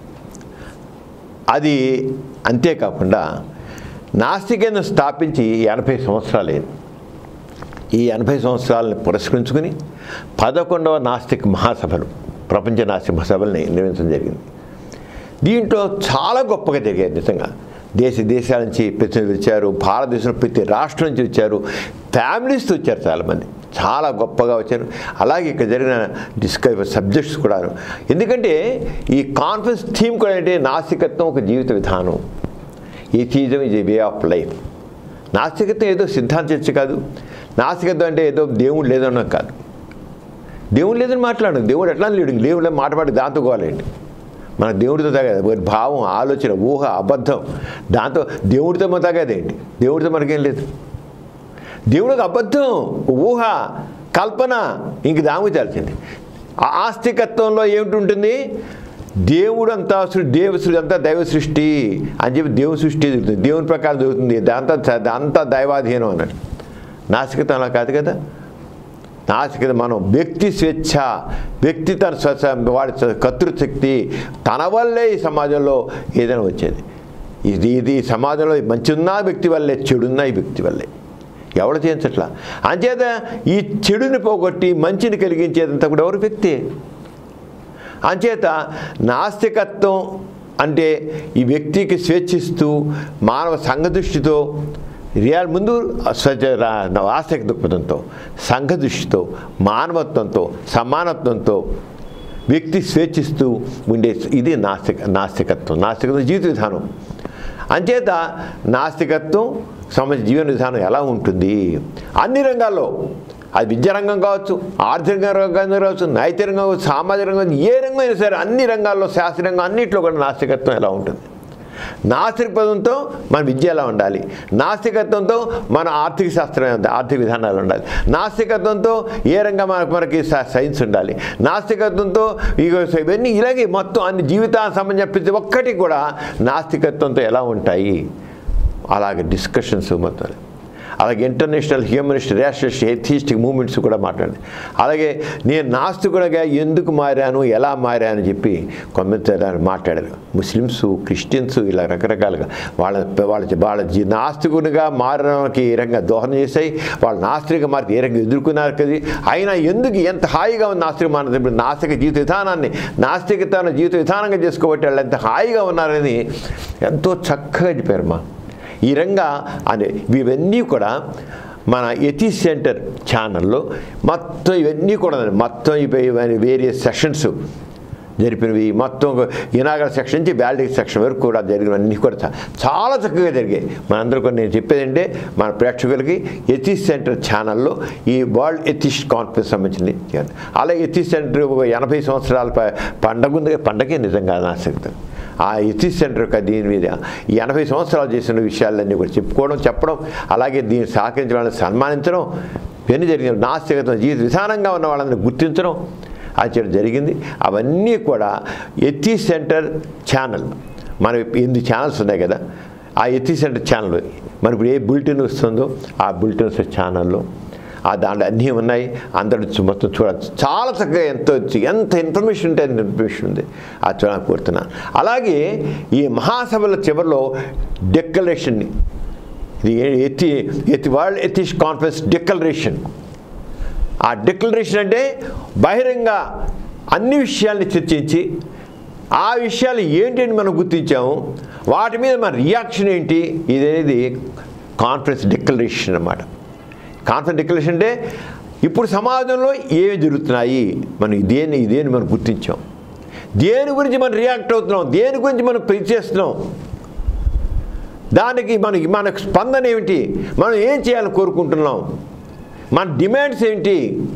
అది అంతేకాకుండా నాస్తికేంద్రం స్థాపించి ఎనభై సంవత్సరాలైంది ఈ ఎనభై సంవత్సరాలను పురస్కరించుకుని పదకొండవ నాస్తిక మహాసభలు ప్రపంచ నాస్తిక మహాసభల్ని నిర్వహించడం జరిగింది దీంట్లో చాలా గొప్పగా జరిగాయి నిజంగా దేశ దేశాల నుంచి ప్రతినిధులు వచ్చారు భారతదేశంలో ప్రతి రాష్ట్రం నుంచి వచ్చారు ఫ్యామిలీస్తో వచ్చారు చాలామంది చాలా గొప్పగా వచ్చారు అలాగే ఇక్కడ జరిగిన డిస్కస్ సబ్జెక్ట్స్ కూడా ఎందుకంటే ఈ కాన్ఫరెన్స్ థీమ్ కూడా ఏంటంటే నాస్తికత్వం ఒక జీవిత విధానం atheism is a way of life నాస్తికత్వం ఏదో సిద్ధాంత చర్చ కాదు నాస్తికత్వం అంటే ఏదో దేవుడు లేదన్నా కాదు దేవుడు లేదని మాట్లాడు దేవుడు ఎట్లా లేడు దేవుడు మాట పాడి దాంతో గోలేండి మన దేవుడితో తగ్గదు వారి భావం ఆలోచన ఊహ అబద్ధం దాంతో దేవుడితో మన తగ్గదేంటి దేవుడితో మనకేం లేదు దేవుడికి అబద్ధం ఊహ కల్పన ఇంక దాము తెలిసింది ఆ ఆస్తికత్వంలో ఏమిటి ఉంటుంది దేవుడు అంతా సృ- దేవ సృష్టి అంతా దైవ సృష్టి అని చెప్పి దేవుని సృష్టి జరుగుతుంది దేవుని ప్రకారం జరుగుతుంది దాంతా అంతా దైవాధీనం అన్నట్టు నాస్తికత్వం అలా కాదు కదా నాస్తికత మనం వ్యక్తి స్వేచ్ఛ వ్యక్తి తన స్వచ్ఛ వాడి స్వ- కర్తృశక్తి తన వల్లే ఈ సమాజంలో ఏదైనా వచ్చేది ఇది ఇది ఈ సమాజంలో మంచి ఉన్న వ్యక్తి వల్లే చెడున్న ఈ వ్యక్తి వల్లే ఎవడు చేయించట్లా అంచేత ఈ చెడుని పోగొట్టి మంచిని కలిగించేదంతా కూడా ఎవరు వ్యక్తి అంచేత నాస్తికత్వం అంటే ఈ వ్యక్తికి స్వేచ్ఛిస్తూ మానవ సంఘదృష్టితో రియాల్ ముందు స్వచ్ఛ రా- ఆస్తిక దృక్పథంతో సంఘదృష్టితో మానవత్వంతో సమానత్వంతో వ్యక్తి స్వేచ్ఛిస్తూ ఉండే ఇది నాస్తిక నాస్తికత్వం నాస్తికత్వం జీవిత విధానం అంచేత నాస్తికత్వం సంబంధించిన జీవన విధానం ఎలా ఉంటుంది అన్ని రంగాల్లో అది విద్యారంగం కావచ్చు ఆర్థిక రంగం కావచ్చు నైతిక రంగం కావచ్చు సామాజిక రంగం కావచ్చు, ఏ రంగం అయినా సరే అన్ని రంగాల్లో శాస్త్రీయంగా అన్నింటిలో కూడా నాస్తికత్వం ఎలా ఉంటుంది నాస్తికత్వంతో మన విద్య ఎలా ఉండాలి నాస్తికత్వంతో మన ఆర్థిక శాస్త్రం ఎంత- ఆర్థిక విధానాలు ఉండాలి నాస్తికత్వంతో ఏ రంగం మనకు మనకి స- సైన్స్ ఉండాలి నాస్తికత్వంతో ఇగో ఇవన్నీ ఇలాగే మొత్తం అన్ని జీవితానికి సంబంధించిన ప్రతి ఒక్కటి కూడా నాస్తికత్వంతో ఎలా ఉంటాయి అలాగే డిస్కషన్స్ మొత్తం అలాగే international humanist rationalist atheistic movements కూడా మాట్లాడింది అలాగే నేను నాస్తికుడిగా ఎందుకు మారాను ఎలా మారాను అని చెప్పి కొంతమంది మాట్లాడారు ముస్లిమ్స్ క్రిస్టియన్స్ ఇలా రకరకాలుగా వాళ్ళ వాళ్ళ వాళ్ళ జీ- నాస్తికునిగా మారడానికి ఏ రకంగా దోహదం చేశాయి వాళ్ళ నాస్తిక మార్పు ఏ రకంగా ఎదుర్కొన్నారు కదా అయినా ఎందుకు ఎంత హాయిగా ఉంది నాస్తిక మానదు ఇప్పుడు నాస్తిక జీవిత విధానాన్ని నాస్తికతను జీవిత విధానంగా చేసుకోబట్టి వాళ్ళు ఎంత హాయిగా ఉన్నారని ఎంతో చక్కగా చెప్పారు మా ఈ రంగా అనే ఇవన్నీ కూడా మన ఎథిస్ సెంటర్ ఛానల్లో మొత్తం ఇవన్నీ కూడా మొత్తం ఇవి వేరియస్ సెషన్స్ జరిపినవి మొత్తం ఇనాగర సెక్షన్ నుంచి వ్యాలిడిక్ సెక్షన్ వరకు కూడా జరిగినవన్నీ కూడా చా- చాలా చక్కగా జరిగాయి మనందరూ కూడా నేను చెప్పేది అంటే మన ప్రేక్షకులకి ఎథిస్ సెంటర్ ఛానల్లో ఈ వరల్డ్ ఎథిస్ట్ కాన్ఫరెన్స్ సంబంధించింది అలాగే ఎథిస్ సెంటర్ ఒక ఎనభై సంవత్సరాల ప- పండగ ఉంది పండగే నిజంగా నాశక్తం ఆ ఎథిస్ సెంటర్ యొక్క దీని మీద ఈ ఎనభై సంవత్సరాలు చేసిన విషయాలన్నీ కూడా చెప్పుకోవడం చెప్పడం అలాగే దీన్ని సహకరించిన వాళ్ళని సన్మానించడం ఇవన్నీ జరిగిన నాస్తికత జీవిత విధానంగా ఉన్న వాళ్ళని గుర్తించడం అది చేయడం జరిగింది అవన్నీ కూడా ఎథి సెంటర్ ఛానల్ మన ఎనిమిది ఛానల్స్ ఉన్నాయి కదా ఆ ఎథి సెంటర్ ఛానల్ మనకి ఇప్పుడు ఏ బులెటిన్ వస్తుందో ఆ బులెటిన్స్ ఛానల్లో ఆ దాంట్లో అన్నీ ఉన్నాయి అందరూ చూ- మొత్తం చూడచ్చు చాలా చక్కగా ఎంతో ఎంత ఇన్ఫర్మేషన్ ఉంటే అంత ఇన్ఫర్మేషన్ ఉంది అది చూడాలని కోరుతున్నాను అలాగే ఈ మహాసభల చివరిలో డెక్లరేషన్ని ఇది ఎత్తి ఎత్తి వరల్డ్ ఎథిస్ట్ కాన్ఫరెన్స్ డెక్లరేషన్ ఆ డిక్లరేషన్ అంటే బహిరంగ అన్ని విషయాల్ని చర్చించి ఆ విషయాలు ఏంటి అని మనం గుర్తించాము వాటి మీద మన రియాక్షన్ ఏంటి ఇదనేది కాన్ఫరెన్స్ డిక్లరేషన్ అన్నమాట కాన్ఫరెన్స్ డిక్లరేషన్ అంటే ఇప్పుడు సమాజంలో ఏమి జరుగుతున్నాయి మనం ఇదేని ఇదేని మనం గుర్తించాం దేని గురించి మనం రియాక్ట్ అవుతున్నాం దేని గురించి మనం ప్రీ చేస్తున్నాం దానికి మనకి మన స్పందన ఏమిటి మనం ఏం చేయాలని కోరుకుంటున్నాం మన డిమాండ్స్ ఏంటి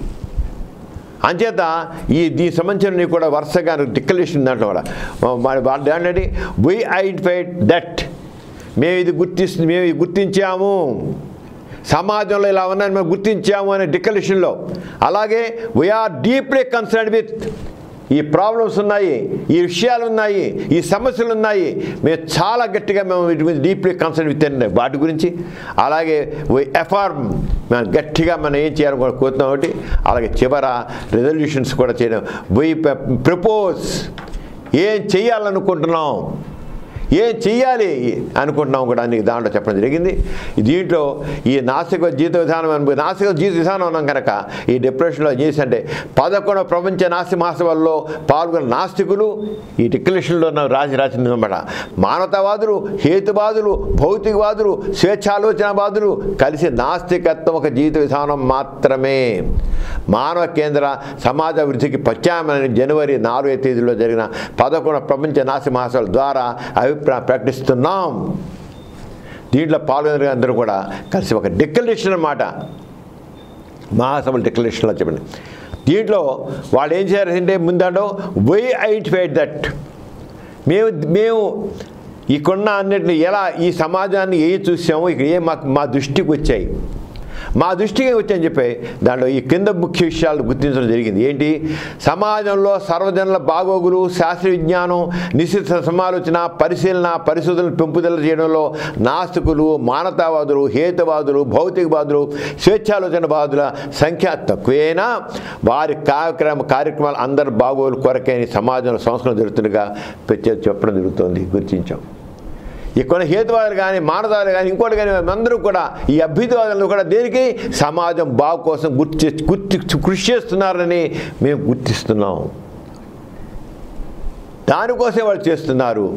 అంచేత ఈ దీనికి సంబంధించిన కూడా వరుసగా డిక్లరేషన్ దాంట్లో కూడా మన వాళ్ళు ఏంటంటే వీ ఐడెంటిఫైడ్ దట్ మేము ఇది గుర్తిస్తు మేము ఇది గుర్తించాము సమాజంలో ఇలా ఉన్నాయని మేము గుర్తించాము అనే డిక్లరేషన్లో అలాగే వీఆర్ డీప్లీ కన్సర్న్ విత్ ఈ ప్రాబ్లమ్స్ ఉన్నాయి ఈ విషయాలు ఉన్నాయి ఈ సమస్యలు ఉన్నాయి మేము చాలా గట్టిగా మేము వీటి మీద డీప్లీ కన్సర్న్ విత్ అండి వాటి గురించి అలాగే ఎఫార్మ్ మేము గట్టిగా మనం ఏం చేయాలని కూడా కోరుతున్నాం ఒకటి అలాగే చివర రెజల్యూషన్స్ కూడా చేయడం వీ ప్రపోజ్ ఏం చేయాలనుకుంటున్నాం ఏం చెయ్యాలి అనుకుంటున్నాం కూడా నీకు దాంట్లో చెప్పడం జరిగింది దీంట్లో ఈ నాసిక జీవిత విధానం అను నాసిక జీవిత విధానం ఉన్నాం కనుక ఈ డిప్రెషన్లో చేసి అంటే పదకొండవ ప్రపంచ నాస్తి మహాసభల్లో పాల్గొన్న నాస్తికులు ఈ డిక్లరేషన్లో ఉన్న రాసి రాసిందన్నమాట మానవతావాదులు హేతువాదులు భౌతికవాదులు స్వేచ్ఛాలోచనవాదులు కలిసి నాస్తికత్వం ఒక జీవిత విధానం మాత్రమే మానవ కేంద్ర సమాజ అభివృద్ధికి ప్రత్యామ్నాయం జనవరి నాలుగో తేదీలో జరిగిన పదకొండు ప్రపంచ నాసి మహాసభల ద్వారా అభిప్రాయం ప్రకటిస్తున్నాం దీంట్లో పాల్గొన్న అందరూ కూడా కలిసి ఒక డిక్లరేషన్ అన్నమాట మహాసభల డిక్లరేషన్లో చెప్పండి దీంట్లో వాళ్ళు ఏం చేయారంటే ముందండో వై ఐడెంటిఫైడ్ దట్ మేము మేము ఇక్కడున్న అన్నిటిని ఎలా ఈ సమాజాన్ని ఏ చూసామో ఇక్కడ ఏ మాకు మా దృష్టికి వచ్చాయి మా దృష్టికి వచ్చాయని చెప్పి దాంట్లో ఈ కింద ముఖ్య విషయాలు గుర్తించడం జరిగింది ఏంటి సమాజంలో సర్వజనుల బాగోగులు శాస్త్ర విజ్ఞానం నిశ్చిత సమాలోచన పరిశీలన పరిశోధనలు పెంపుదల చేయడంలో నాస్తికులు మానవతావాదులు హేతువాదులు భౌతికవాదులు స్వేచ్ఛాలోచనవాదుల సంఖ్య తక్కువైనా వారి కార్యక్రమ కార్యక్రమాలు అందరి బాగోగులు కొరకైన సమాజంలో సంస్కరణ జరుగుతుండగా ప్రత్యేక చెప్పడం జరుగుతుంది గుర్తించాం ఇక్కడ హేతువాదులు కానీ మానవాదులు కానీ ఇంకోటి కానీ అందరూ కూడా ఈ అభ్యుతవాదులను కూడా దేనికి సమాజం బాగు కోసం గుర్తి గుర్తి కృషి చేస్తున్నారని మేము గుర్తిస్తున్నాం దానికోసం వాళ్ళు చేస్తున్నారు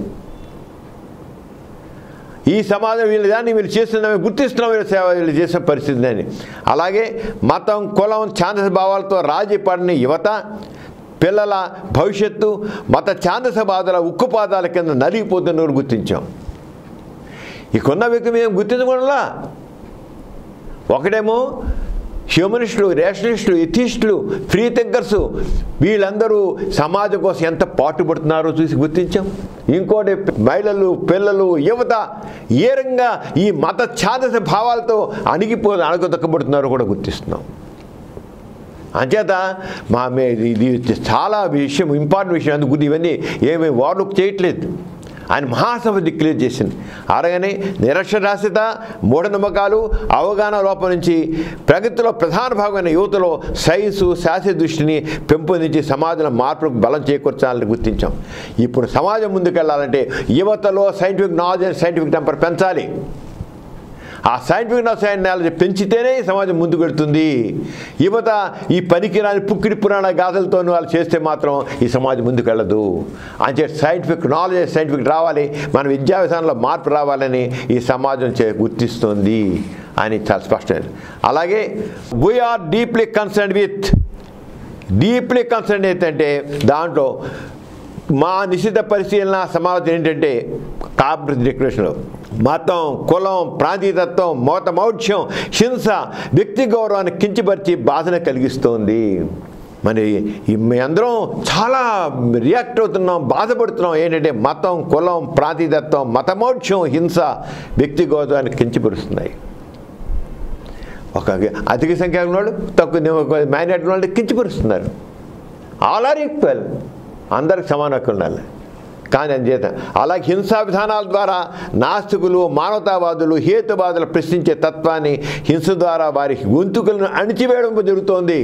ఈ సమాజం వీళ్ళు దాన్ని వీళ్ళు చేస్తున్నామే గుర్తిస్తున్నాం వీళ్ళ సేవ వీళ్ళు చేసిన పరిస్థితి అని అలాగే మతం కులం ఛాందస భావాలతో రాజీ పడిన యువత పిల్లల భవిష్యత్తు మత ఛాందస బాధల ఉక్కుపాదాల కింద నలిగిపోతున్నవారు గుర్తించాం ఇకున్న వ్యక్తి మేము గుర్తించకుండా ఒకడేమో హ్యూమనిస్టులు రేషనలిస్టులు ఎథిస్టులు ఫ్రీ థింకర్స్ వీళ్ళందరూ సమాజం కోసం ఎంత పాటుపడుతున్నారో చూసి గుర్తించాం ఇంకోటి మహిళలు పిల్లలు యువత ఏ రకంగా ఈ మత ఛాదస భావాలతో అణిగిపో అణగదొక్కబడుతున్నారో కూడా గుర్తిస్తున్నాం అంచేత మా మే ఇది చాలా విషయం ఇంపార్టెంట్ విషయం అందుకు ఇవన్నీ ఏమీ ఓవర్లుక్ చేయట్లేదు ఆయన మహాసభ డిక్లేర్ చేసింది అలాగనే నిరక్షరాస్యత మూఢనమ్మకాలు అవగాహన లోపం నుంచి ప్రగతిలో ప్రధాన భాగమైన యువతలో సైన్సు శాస్త్రీయ దృష్టిని పెంపొందించి సమాజంలో మార్పులకు బలం చేకూర్చాలని గుర్తించాం ఇప్పుడు సమాజం ముందుకెళ్ళాలంటే యువతలో scientific knowledge and scientific temper పెంచాలి ఆ సైంటిఫిక్ నాలెడ్జ్ పెంచితేనే ఈ సమాజం ముందుకు వెళ్తుంది యువత ఈ పనికిరాని పుక్కిడి పురాణ గాథలతో వాళ్ళు చేస్తే మాత్రం ఈ సమాజం ముందుకు వెళ్ళదు అంతే సైంటిఫిక్ నాలెడ్జ్ సైంటిఫిక్ రావాలి మన విద్యా విధానంలో మార్పు రావాలని ఈ సమాజం చే గుర్తిస్తుంది అని చాలా స్పష్టమైంది అలాగే we are deeply concern with deeply concern ఏంటంటే దాంట్లో మా నిశ్చిత పరిశీలన సమావేశం ఏంటంటే కాంగ్రెస్ డిక్లరేషన్లో మతం కులం ప్రాంతీయతత్వం మోత మౌఢ్యం హింస వ్యక్తి గౌరవాన్ని కించపరిచి బాధను కలిగిస్తోంది మరి ఈ మేమందరం చాలా రియాక్ట్ అవుతున్నాం బాధపడుతున్నాం ఏంటంటే మతం కులం ప్రాంతీయతత్వం మతమౌఢ్యం హింస వ్యక్తి గౌరవాన్ని కించపరుస్తున్నాయి ఒక అధిక సంఖ్య వాళ్ళు తక్కువ మైనార్టీ వాళ్ళు కించపరుస్తున్నారు ఆల్ ఆర్ ఈక్వల్ అందరికి సమాన హక్కు ఉండాలి కానీ అంచేత అలాగే హింసా విధానాల ద్వారా నాస్తికులు మానవతావాదులు హేతువాదులు ప్రశ్నించే తత్వాన్ని హింస ద్వారా వారి గొంతుకులను అణిచివేయడం జరుగుతోంది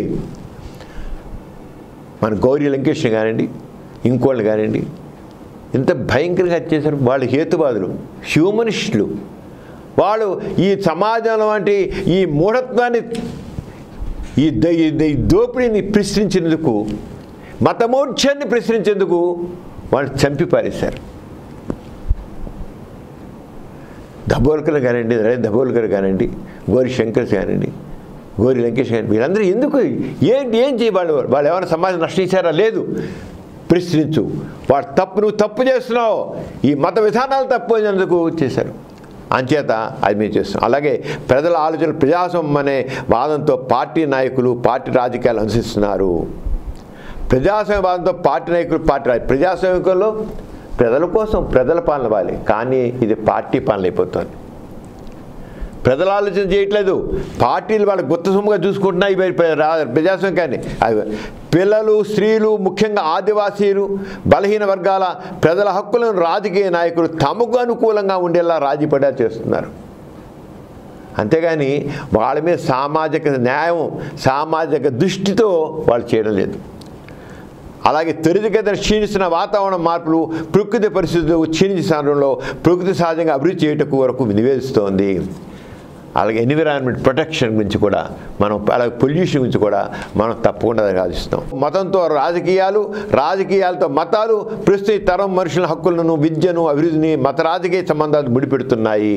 మన గౌరీ లంకేష్ కానివ్వండి ఇంకోళ్ళు కానివ్వండి ఇంత భయంకరంగా చేశారు వాళ్ళు హేతువాదులు హ్యూమనిస్టులు వాళ్ళు ఈ సమాజంలో వంటి ఈ మూఢత్వాన్ని ఈ ద- ఈ ద- ఈ దోపిడీని ప్రశ్నించేందుకు మతమోక్షాన్ని ప్రశ్నించేందుకు వాళ్ళు చంపి పారేశారు దబోల్కర్ కానివ్వండి రే దబోల్కర్ కానివ్వండి గోరి శంకర్ కానివ్వండి గోరి లంకేష్ కానివ్వండి వీళ్ళందరూ ఎందుకు ఏంటి ఏం చేయవాళ్ళు వాళ్ళు ఏమైనా సమాజం నష్టించారా లేదు ప్రశ్నించు వాడు తప్పు నువ్వు తప్పు చేస్తున్నావు ఈ మత విధానాలు తప్పు అనేందుకు చేశారు అంచేత అది మేము చేస్తున్నాం అలాగే ప్రజల ఆలోచన ప్రజాస్వామ్యం అనే వాదంతో పార్టీ నాయకులు పార్టీ రాజకీయాలు అనుసరిస్తున్నారు ప్రజాస్వామ్యవాదంతో పార్టీ నాయకులు పార్టీ రాజ- ప్రజాస్వామ్యంలో ప్రజల కోసం ప్రజల పాలన ఇవ్వాలి కానీ ఇది పార్టీ పాలన అయిపోతుంది ప్రజలు ఆలోచన చేయట్లేదు పార్టీలు వాళ్ళ గుత్త సొమ్ముగా చూసుకుంటున్నాయి ఇవి ప్ర- రా- ప్రజాస్వామ్యం కానీ అవి పిల్లలు స్త్రీలు ముఖ్యంగా ఆదివాసీలు బలహీన వర్గాల ప్రజల హక్కులను రాజకీయ నాయకులు తమకు అనుకూలంగా ఉండేలా రాజీపడా చేస్తున్నారు అంతేగాని వాళ్ళ మీద సామాజిక న్యాయం సామాజిక దృష్టితో వాళ్ళు చేయడం లేదు అలాగే త్వరితగతిన క్షీణిస్తున్న వాతావరణ మార్పులు ప్రకృతి పరిస్థితులు క్షీణించే సమయంలో ప్రకృతి సహజంగా అభివృద్ధి చేయటకు వరకు నివేదిస్తోంది అలాగే ఎన్విరాన్మెంట్ ప్రొటెక్షన్ గురించి కూడా మనం అలాగే పొల్యూషన్ గురించి కూడా మనం తప్పకుండా ఆలోచిస్తాం మతంతో రాజకీయాలు రాజకీయాలతో మతాలు ప్రస్తుత తరం మనుషుల హక్కులను విద్యను అభివృద్ధిని మత రాజకీయ సంబంధాలు ముడిపెడుతున్నాయి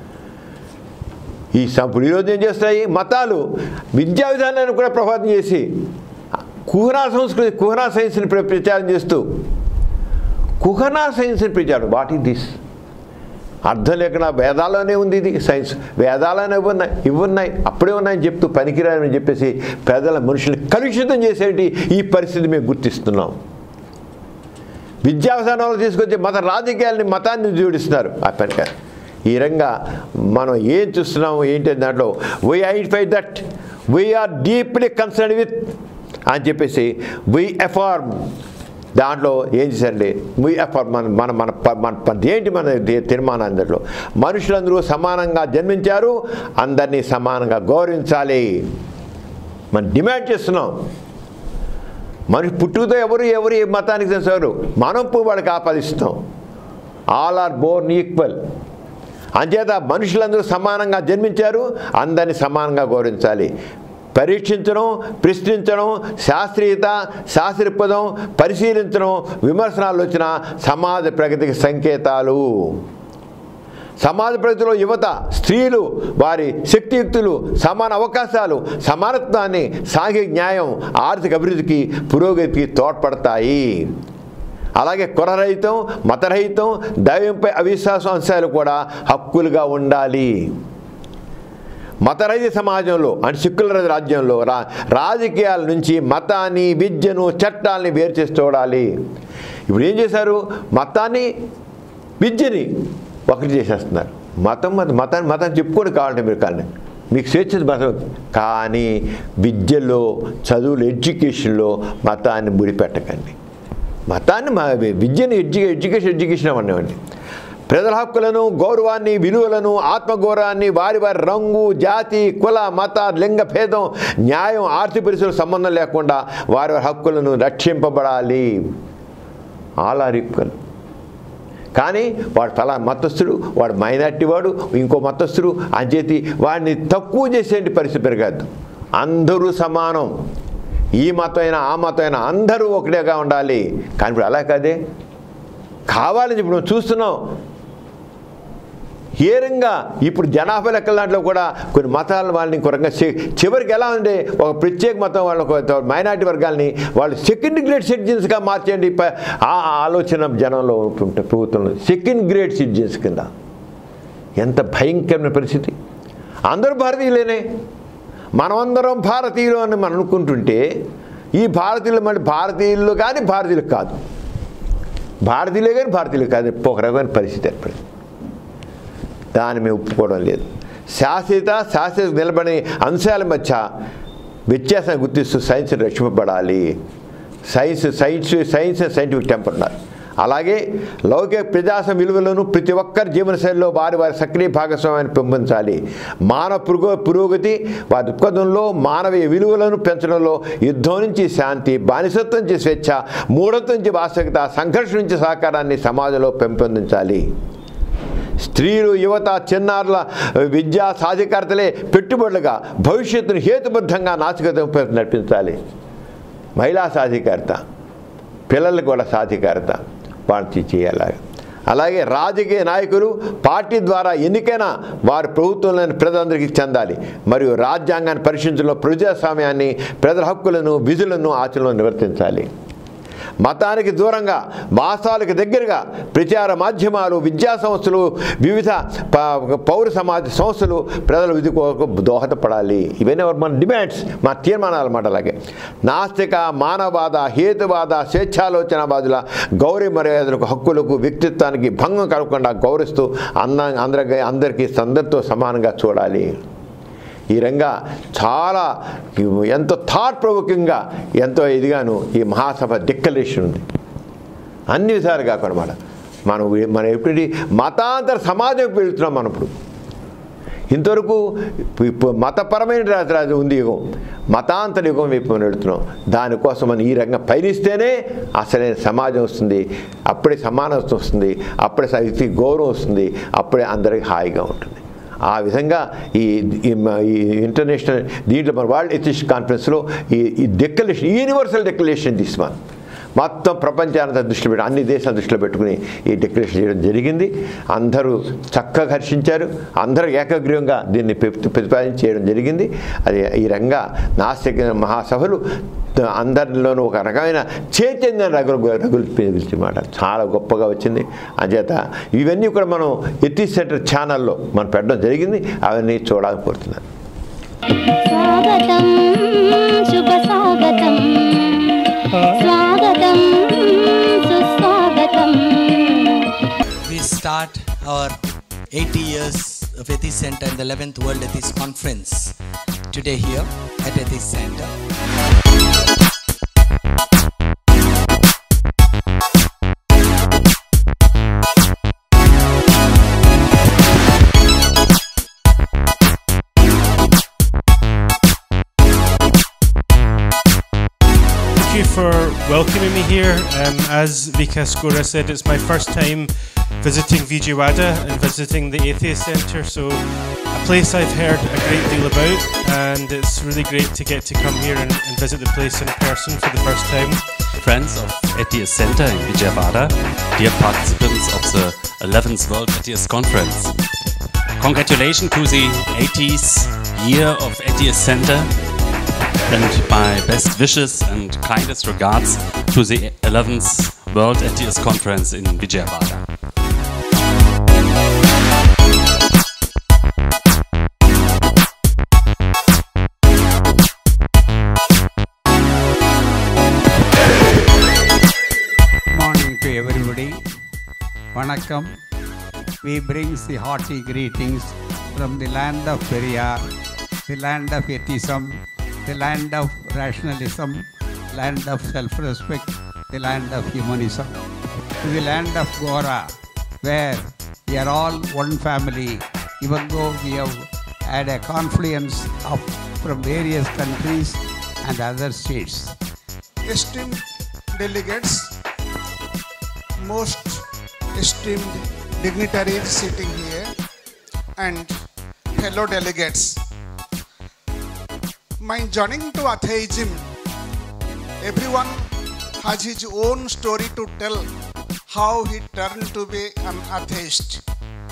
ఈ సం- ఇప్పుడు ఈరోజు ఏం చేస్తాయి మతాలు విద్యా విధానాన్ని కూడా ప్రభావితం చేసి కుహనా సంస్కృతి కుహనా సైన్స్ని ప్ర- ప్రచారం చేస్తూ కుహనా సైన్స్ని ప్రచారం వాట్ ఈస్ దిస్ అర్థం లేకుండా వేదాల్లోనే ఉంది ఇది సైన్స్ వేదాలనే ఉన్నాయి ఇవి ఉన్నాయి అప్పుడే ఉన్నాయని చెప్తూ పనికిరాని చెప్పేసి పేదల మనుషుల్ని కలుషితం చేసేటి ఈ పరిస్థితి మేము గుర్తిస్తున్నాం విద్యా విధానాలు తీసుకొచ్చి మత రాజకీయాలని మతాన్ని జోడిస్తున్నారు ఆ పనిక ఈ రంగా మనం ఏం చూస్తున్నాము ఏంటి దాంట్లో we identify that we are deeply concern with అని చెప్పేసి వీ ఎఫార్మ్ దాంట్లో ఏం చేశారండి వీ ఎఫార్మ్ మన మన మన ప- మన ప- ఏంటి మన దే- తీర్మానం దాంట్లో మనుషులందరూ సమానంగా జన్మించారు అందరినీ సమానంగా గౌరవించాలి మనం డిమాండ్ చేస్తున్నాం మనిషి పుట్టుకతో ఎవరు ఎవరు ఏ మతానికి తెలుసు మనం పో వాళ్ళకి ఆపాదిస్తాం ఆల్ ఆర్ బోర్న్ ఈక్వల్ అంచేత మనుషులందరూ సమానంగా జన్మించారు అందరినీ సమానంగా గౌరవించాలి పరీక్షించడం ప్రశ్నించడం శాస్త్రీయత శాస్త్రపదం పరిశీలించడం విమర్శనాలు వచ్చిన సమాజ ప్రగతికి సంకేతాలు సమాజ ప్రగతిలో యువత స్త్రీలు వారి శక్తియుక్తులు సమాన అవకాశాలు సమానత్వాన్ని సాంఘిక న్యాయం ఆర్థిక అభివృద్ధికి పురోగతికి తోడ్పడతాయి అలాగే కులరహితం మతరహితం దైవంపై అవిశ్వాస అంశాలు కూడా హక్కులుగా ఉండాలి మతరహిత సమాజంలో అంటే సెక్యులర్ రాజ్యంలో రా రాజకీయాల నుంచి మతాన్ని విద్యను చట్టాలని వేరు చేసి చూడాలి ఇప్పుడు ఏం చేశారు మతాన్ని విద్యని ఒకటి చేసేస్తున్నారు మతం మత మతాన్ని మతాన్ని చెప్పుకోండి కావాలంటే మీరు కానీ మీకు స్వేచ్ఛ మతం కానీ విద్యలో చదువులు ఎడ్యుకేషన్లో మతాన్ని ముడిపెట్టకండి మతాన్ని మా విద్యను ఎడ్యు ఎడ్యుకేషన్ ఎడ్యుకేషన్ అవ్వండి ప్రజల హక్కులను గౌరవాన్ని విలువలను ఆత్మగౌరవాన్ని వారి వారి రంగు జాతి కుల మత లింగ భేదం న్యాయం ఆర్థిక పరిస్థితులు సంబంధం లేకుండా వారి వారి హక్కులను రక్షింపబడాలి ఆల్ ఆర్ ఈక్వల్ కానీ వాడు ఫలా మతస్థుడు వాడు మైనార్టీ వాడు ఇంకో మతస్థుడు అంచేతి వాడిని తక్కువ చేసేటి పరిస్థితి పెరగద్దు అందరూ సమానం ఈ మతమైనా ఆ మతమైనా అందరూ ఒకటేగా ఉండాలి కానీ ఇప్పుడు అలా కాదే కావాలని ఇప్పుడు మనం చూస్తున్నాం ఏరంగా ఇప్పుడు జనాభా లెక్కల దాంట్లో కూడా కొన్ని మతాల వాళ్ళని కొరంగా చివరికి ఎలా ఉంది ఒక ప్రత్యేక మతం వాళ్ళ మైనార్టీ వర్గాల్ని వాళ్ళు సెకండ్ గ్రేడ్ సిటిజన్స్గా మార్చేయండి ప- ఆ ఆలోచన జనంలో ఉంటుంటే ప్రభుత్వంలో సెకండ్ గ్రేడ్ సిటిజన్స్ కింద ఎంత భయంకరమైన పరిస్థితి అందరూ భారతీయులేనే మనమందరం భారతీయులు అని మనం అనుకుంటుంటే ఈ భారతీయులు మన భారతీయులు కానీ భారతీయులు కాదు భారతీయులే కానీ భారతీయులు కాదు ఒక రకమైన పరిస్థితి ఏర్పడింది దాన్ని మేము ఒప్పుకోవడం లేదు శాశ్వత శాశ్వత నిలబడి అంశాల మధ్య వ్యత్యాసం గుర్తిస్తూ సైన్స్ రక్షింపబడాలి science science science scientific temper ఉండాలి అలాగే లౌకిక ప్రజాసం విలువలను ప్రతి ఒక్కరి జీవనశైలిలో వారి వారి సక్రియ భాగస్వామ్యాన్ని పెంపొందించాలి మానవ పురుగో పురోగతి వారి దృక్పథంలో మానవీయ విలువలను పెంచడంలో యుద్ధం నుంచి శాంతి బానిసత్వం నుంచి స్వేచ్ఛ మూఢత్వం నుంచి వాస్తవికత సంఘర్షణ నుంచి సహకారాన్ని సమాజంలో పెంపొందించాలి స్త్రీలు యువత చిన్నారుల విద్యా సాధికారతలే పెట్టుబడులుగా భవిష్యత్తును హేతుబద్ధంగా నాసికత నడిపించాలి మహిళా సాధికారత పిల్లలకు కూడా సాధికారత వాటి చేయాలి అలాగే రాజకీయ నాయకులు పార్టీ ద్వారా ఎన్నికైన వారి ప్రభుత్వంలోని ప్రజలందరికీ చెందాలి మరియు రాజ్యాంగాన్ని పరిశీలించడంలో ప్రజాస్వామ్యాన్ని ప్రజల హక్కులను విధులను ఆచరణలో నిర్వర్తించాలి మతానికి దూరంగా వాస్తవాలకు దగ్గరగా ప్రచార మాధ్యమాలు విద్యా సంస్థలు వివిధ ప- పౌర సమాజ సంస్థలు ప్రజల విధి కొరకు దోహదపడాలి ఇవన్నీ మన డిమాండ్స్ మా తీర్మానాలు అన్నమాట అలాగే నాస్తిక మానవవాద హేతువాద స్వేచ్ఛాలోచనవాదుల గౌరవ మర్యాదలకు హక్కులకు వ్యక్తిత్వానికి భంగం కలగకుండా గౌరవిస్తూ అంద అందరికీ అందరికీ అందరితో సమానంగా చూడాలి ఈ రంగా చాలా ఎంతో థాట్ ప్రొవోకింగ్గా ఎంతో ఇదిగాను ఈ మహాసభ డిక్లరేషన్ ఉంది అన్ని విధాలు కాకుండా మన మనం మనం ఎప్పుడు మతాంతర సమాజం వెళ్తున్నాం మనం ఇప్పుడు ఇంతవరకు ఇప్పుడు మతపరమైన రాజు రాజు ఉంది యుగం మతాంతర యుగం వైపు మనం వెళుతున్నాం దానికోసం మనం ఈ రంగం పయనిస్తేనే అసలైన సమాజం వస్తుంది అప్పుడే సమానత్వం వస్తుంది అప్పుడే వ్యక్తి గౌరవం వస్తుంది అప్పుడే అందరికీ హాయిగా ఉంటుంది ఆ విధంగా ఈ ఈ మ- ఈ ఇంటర్నేషనల్ దీంట్లో మన వరల్డ్ ఎథిస్ట్ కాన్ఫరెన్స్లో ఈ ఈ డెక్లరేషన్ యూనివర్సల్ డెక్లరేషన్ తీసుకున్నాం మొత్తం ప్రపంచాన్ని దృష్టిలో పెట్టి అన్ని దేశాల దృష్టిలో పెట్టుకుని ఈ డెక్లరేషన్ చేయడం జరిగింది అందరూ చక్కగా హర్షించారు అందరూ ఏకగ్రీవంగా దీన్ని ప్రతి- ప్రతిపాదన చేయడం జరిగింది అది ఈ రంగా నాస్తిక మహాసభలు అందరిలోనూ ఒక రకమైన చైతన్యం రగులు రగులు పిలిచి మాట చాలా గొప్పగా వచ్చింది అంచేత ఇవన్నీ కూడా మనం ఎత్తి సెంటర్ ఛానల్లో మనం పెట్టడం జరిగింది అవన్నీ చూడాలని కోరుతున్నాను స్వాగతం శుభ స్వాగతం స్వాగతం సుస్వాగతం we start our 80 years of Atheist Center in the 11th World Atheist Conference today here at Atheist Center. Thank you for welcoming me here. Um, as Vika Skora said, it's my first time visiting Vijayawada and visiting the Atheist Centre, so a place I've heard a great deal about, and it's really great to get to come here and, and visit the place in person for the first time. friends of Atheist Center in Vijayawada, dear participants of the 11th World Atheist Conference. Congratulations to the 80th year of Atheist Center and my best wishes and kindest regards to the 11th World ATS Conference in Vijayawada. morning to everybody. Vanakkam. We bring the hearty greetings from the land of Periyar, the land of atheism, the land of rationalism, land of self-respect, the land of humanism, to the land of Gora, where we are all one family, even though we have had a confluence of from various countries and other states. esteemed delegates, most esteemed dignitaries sitting here, and fellow delegates. My joining to atheism, everyone has his own story to tell how he turned to be an atheist.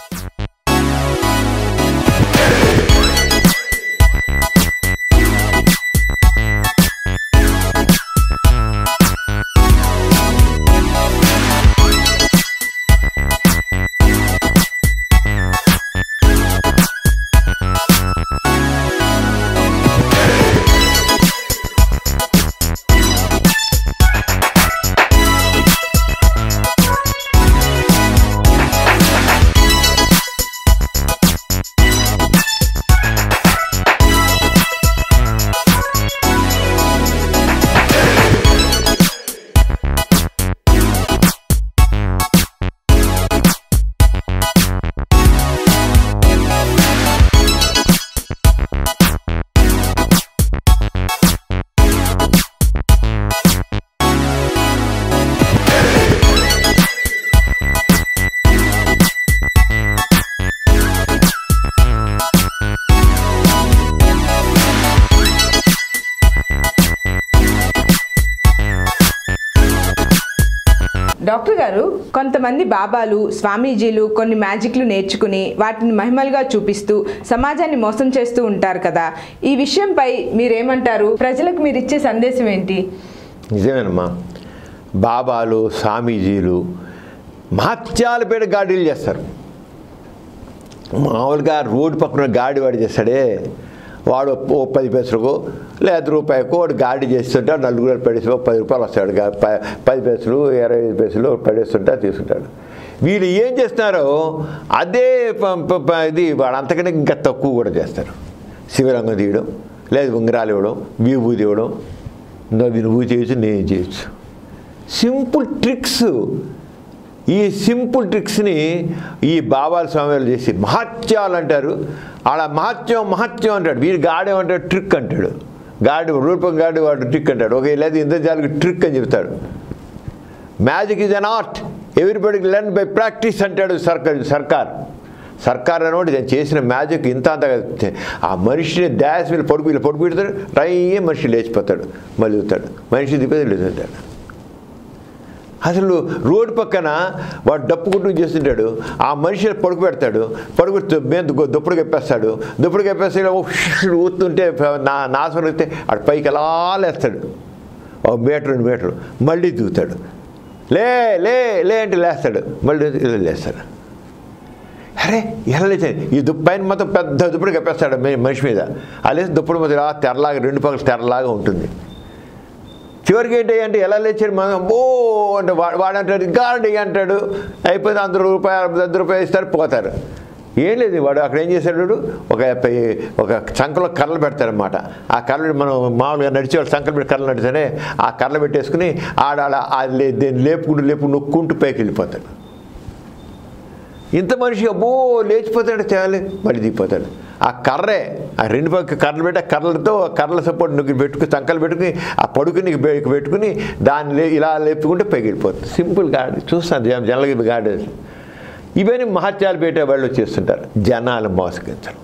Doctor గారు కొంతమంది బాబాలు స్వామీజీలు కొన్ని మ్యాజిక్లు నేర్చుకుని వాటిని మహిమలుగా చూపిస్తూ సమాజాన్ని మోసం చేస్తూ ఉంటారు కదా ఈ విషయంపై మీరేమంటారు ప్రజలకు మీరు ఇచ్చే సందేశం ఏంటి నిజమేనమ్మా బాబాలు స్వామీజీలు మహత్యాల పేట గాడీలు చేస్తారు మామూలుగా రోడ్డు పక్కన గాడి వాడు చేస్తాడే వాడు ఓ పది పైసలకు లేదా రూపాయకు వాడు గాడి చేస్తుంటే నలుగురు పడేసి పది రూపాయలు వస్తాడు గా- ప- పది పైసలు ఇరవై ఐదు పైసలు పడేస్తుంటా తీసుకుంటాడు వీళ్ళు ఏం చేస్తున్నారో అదే ప- ప- ప- ఇది వాడు అంతకంటే ఇంకా తక్కువ కూడా చేస్తారు శివరంగం తీయడం లేదా ఉంగరాలు ఇవ్వడం విభూతి ఇవ్వడం నువ్వు నువ్వు చేయొచ్చు నేను చేయొచ్చు సింపుల్ ట్రిక్స్ ఈ సింపుల్ ట్రిక్స్ని ఈ బాబాల స్వామివారు చేసి మహత్యాలు అంటారు అలా మహత్యం మహత్యం అంటాడు వీరు గాడి అంటాడు ట్రిక్ అంటాడు గాడి రూపం గాడి వాడు ట్రిక్ అంటాడు ఒక లేదా ఇంద్రజాలకు ట్రిక్ అని చెప్తాడు మ్యాజిక్ ఈజ్ అన్ ఆర్ట్ ఎవ్రీబడికి లెర్న్ బై ప్రాక్టీస్ అంటాడు సర్కార్ సర్కార్ సర్కార్ అనోటి నేను చేసిన మ్యాజిక్ ఇంత అంత కాదు. ఆ మనిషిని డాష్ మీద పడుకు వీళ్ళు పడుకు పెడతాడు రయ్యే మనిషి లేచిపోతాడు మళ్ళీ చూస్తాడు మనిషి దిపోతే లేచుతాడు అసలు రోడ్డు పక్కన వాడు డప్పు కుట్టు చేస్తుంటాడు ఆ మనిషి పడుకు పెడతాడు పడుకు మీద దుప్పుడు కప్పేస్తాడు దుప్పుడు కప్పేస్తే ఊతుంటే నా నాశనం వస్తే ఆడు పైకి ఎలా లేస్తాడు ఒక మీటర్ రెండు మీటర్లు మళ్ళీ దిగుతాడు లే లే లే అంటే లేస్తాడు మళ్ళీ ఇలా లేస్తాడు అరే ఎలా లేచాడు ఈ దుప్పు పైన మొత్తం పెద్ద దుప్పుడు కప్పేస్తాడు మే- మనిషి మీద అలేసి దుప్పుడు మొదలు ఇలా తెరలాగా రెండు పక్కల తెరలాగా ఉంటుంది చివరికి ఏంటి అంటే ఎలా లేచాడు మనం ఓ అంటే వాడు వాడంటాడు గాడి అంటాడు అయిపోయింది అందరు రూపాయలు అర్ధ రూపాయలు ఇస్తారు పోతారు ఏం లేదు వాడు అక్కడ ఏం చేశాడు వాడు? ఒక పై- ఒక చంకలో కర్రలు పెడతారనమాట ఆ కర్రలు మనం మామూలుగా నడిచేవాళ్ళు సంకలు పెట్టి కర్రలు నడిస్తేనే ఆ కర్రలు పెట్టేసుకుని ఆడాడ ఆ లే దీన్ని లేపుకుంటూ లేపు నొక్కుంటూ పైకి వెళ్ళిపోతాడు ఇంత మనిషి అబ్బో లేచిపోతాడు తేలి మళ్ళీ దిగిపోతాడు ఆ కర్రే ఆ రెండు పక్క కర్రలు పెట్టి ఆ కర్రలతో ఆ కర్రల సపోర్ట్ నువ్వు పెట్టుకుని సంకలు పెట్టుకుని ఆ పడుకుని బే- పెట్టుకుని దాన్ని లే- ఇలా లేపుకుంటే పైకి వెళ్ళిపోతుంది సింపుల్ గాడి చూస్తాను జన- జనరల్గా గాడి ఇవన్నీ మహత్యాలు పెట్టే వాళ్ళు చేస్తుంటారు జనాలు మోసగించడం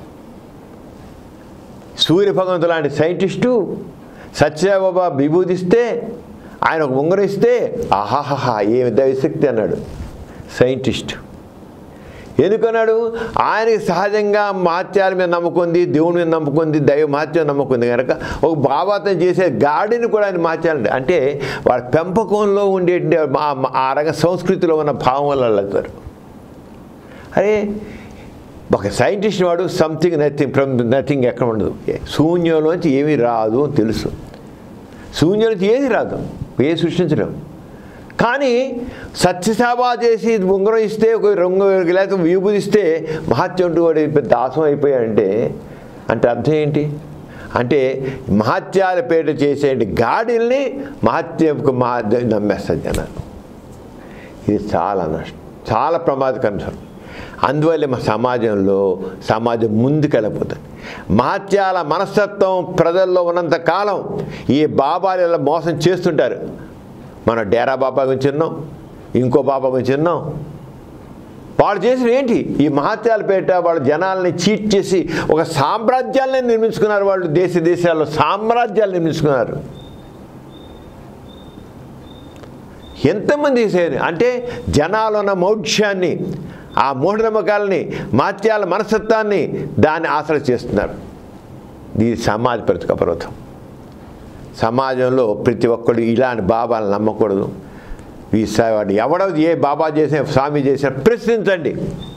సూర్య భగవంతు లాంటి సైంటిస్టు సత్యబాబా విభూదిస్తే ఆయన ఒక ఉంగరం ఇస్తే ఆహాహా ఏ దైవశక్తి అన్నాడు సైంటిస్ట్ ఎందుకన్నాడు ఆయనకి సహజంగా మహత్యాల మీద నమ్ముకుంది దేవుని మీద నమ్ముకుంది దైవ మహత్యం నమ్ముకుంది కనుక ఒక బాబాతో చేసే గాడిని కూడా ఆయన మార్చాలండి అంటే వాళ్ళ పెంపకంలో ఉండే ఆ- ఆ రక సంస్కృతిలో ఉన్న భావం వల్ల వెళ్తారు అరే ఒక సైంటిస్ట్ వాడు సంథింగ్ నథింగ్ ఫ్రమ్ నథింగ్ ఎక్కడ ఉండదు శూన్యంలోంచి ఏమీ రాదు అని తెలుసు శూన్యంలోంచి ఏది రాదు ఏ సృష్టించడం కానీ సత్యసేవ చేసి ఉంగరం ఇస్తే ఒక రంగు లేకపోతే విభూది ఇస్తే మహత్యం అంటూ వాడు పెద్ద దాసం అయిపోయాడంటే అంటే అర్థం ఏంటి అంటే మహత్యాల పేట చేసే గాడిల్ని మహత్యంకు మహా నమ్మేస్తారు జనాలు ఇది చాలా నష్టం చాలా ప్రమాదకరం అందువల్ల మా సమాజంలో సమాజం ముందుకెళ్ళిపోతుంది మహత్యాల మనస్తత్వం ప్రజల్లో ఉన్నంత కాలం ఈ బాబాలు ఇలా మోసం చేస్తుంటారు మన డేరా బాబా గురించి విన్నాం ఇంకో బాబా గురించి విన్నాం వాళ్ళు చేసిన ఏంటి ఈ మహత్యాల పేట వాళ్ళ జనాల్ని చీట్ చేసి ఒక సామ్రాజ్యాలని నిర్మించుకున్నారు వాళ్ళు దేశ దేశాల్లో సామ్రాజ్యాలు నిర్మించుకున్నారు ఎంతమంది చేశారు అంటే జనాలు ఉన్న మౌఢ్యాన్ని ఆ మూఢనమ్మకాలని మాత్యాల మనస్తత్వాన్ని దాన్ని ఆసర చేస్తున్నారు ఇది సమాజ ప్రతిక పర్వతం సమాజంలో ప్రతి ఒక్కరు ఇలాంటి బాబాలు నమ్మకూడదు ఈ స- వాడు ఎవడో ఏ బాబా చేసిన స్వామి చేసిన ప్రశ్నించండి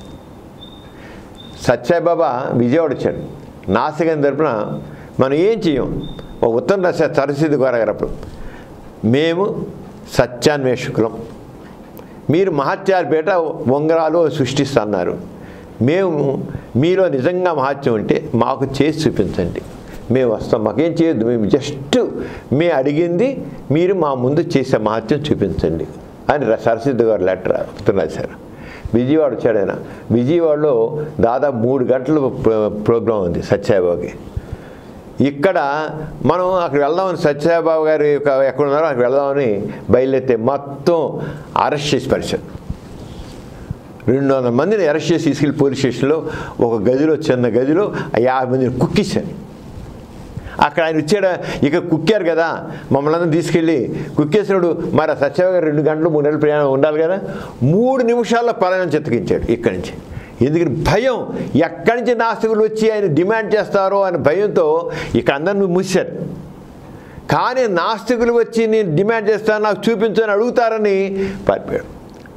సత్యబాబా విజయవాడ వచ్చాడు నాసికం తరపున మనం ఏం చేయం ఒక ఉత్తరం రాశారు సరస్వతి గారు అప్పుడు మేము సత్యాన్వేషకులం మీరు మహత్యాలపేట ఉంగరాలు సృష్టిస్తున్నారు మేము మీలో నిజంగా మహత్యం ఉంటే మాకు చేసి చూపించండి మేము వస్తాం మాకేం చేయొద్దు మేము జస్ట్ మేము అడిగింది మీరు మా ముందు చేసే మహత్యం చూపించండి అని ర- సరస్వతి గారు లెటర్ ఉత్తరం రాశారు విజయవాడ వచ్చాడు ఆయన విజయవాడలో దాదాపు మూడు గంటల ప్ర- ప్రోగ్రాం ఉంది సత్యబాబుకి ఇక్కడ మనం అక్కడ వెళ్దామని సత్యబాబు గారు యొక్క ఎక్కడ ఉన్నారో అక్కడ వెళ్దామని బయలుదేరితే మొత్తం అరెస్ట్ చేసి పరిచారు రెండు వందల మందిని అరెస్ట్ చేసి తీసుకెళ్ళి పోలీస్ స్టేషన్లో ఒక గదిలో చిన్న గదిలో యాభై మందిని కుక్కిశారు అక్కడ ఆయన వచ్చాడు ఇక కుక్కారు కదా మమ్మల్ని అందరం తీసుకెళ్ళి కుక్కేసినప్పుడు మరి ఆ సత్యబాబు గారు రెండు గంటలు మూడు నెలలు ప్రయాణం ఉండాలి కదా మూడు నిమిషాల్లో పలాయనం చెత్తకించాడు ఇక్కడి నుంచి ఎందుకని భయం ఎక్కడి నుంచి నాస్తికులు వచ్చి ఆయన డిమాండ్ చేస్తారో అనే భయంతో ఇక అందరిని మూసారు కానీ నాస్తికులు వచ్చి నేను డిమాండ్ చేస్తాను నాకు చూపించు అని అడుగుతారని పారిపోయాడు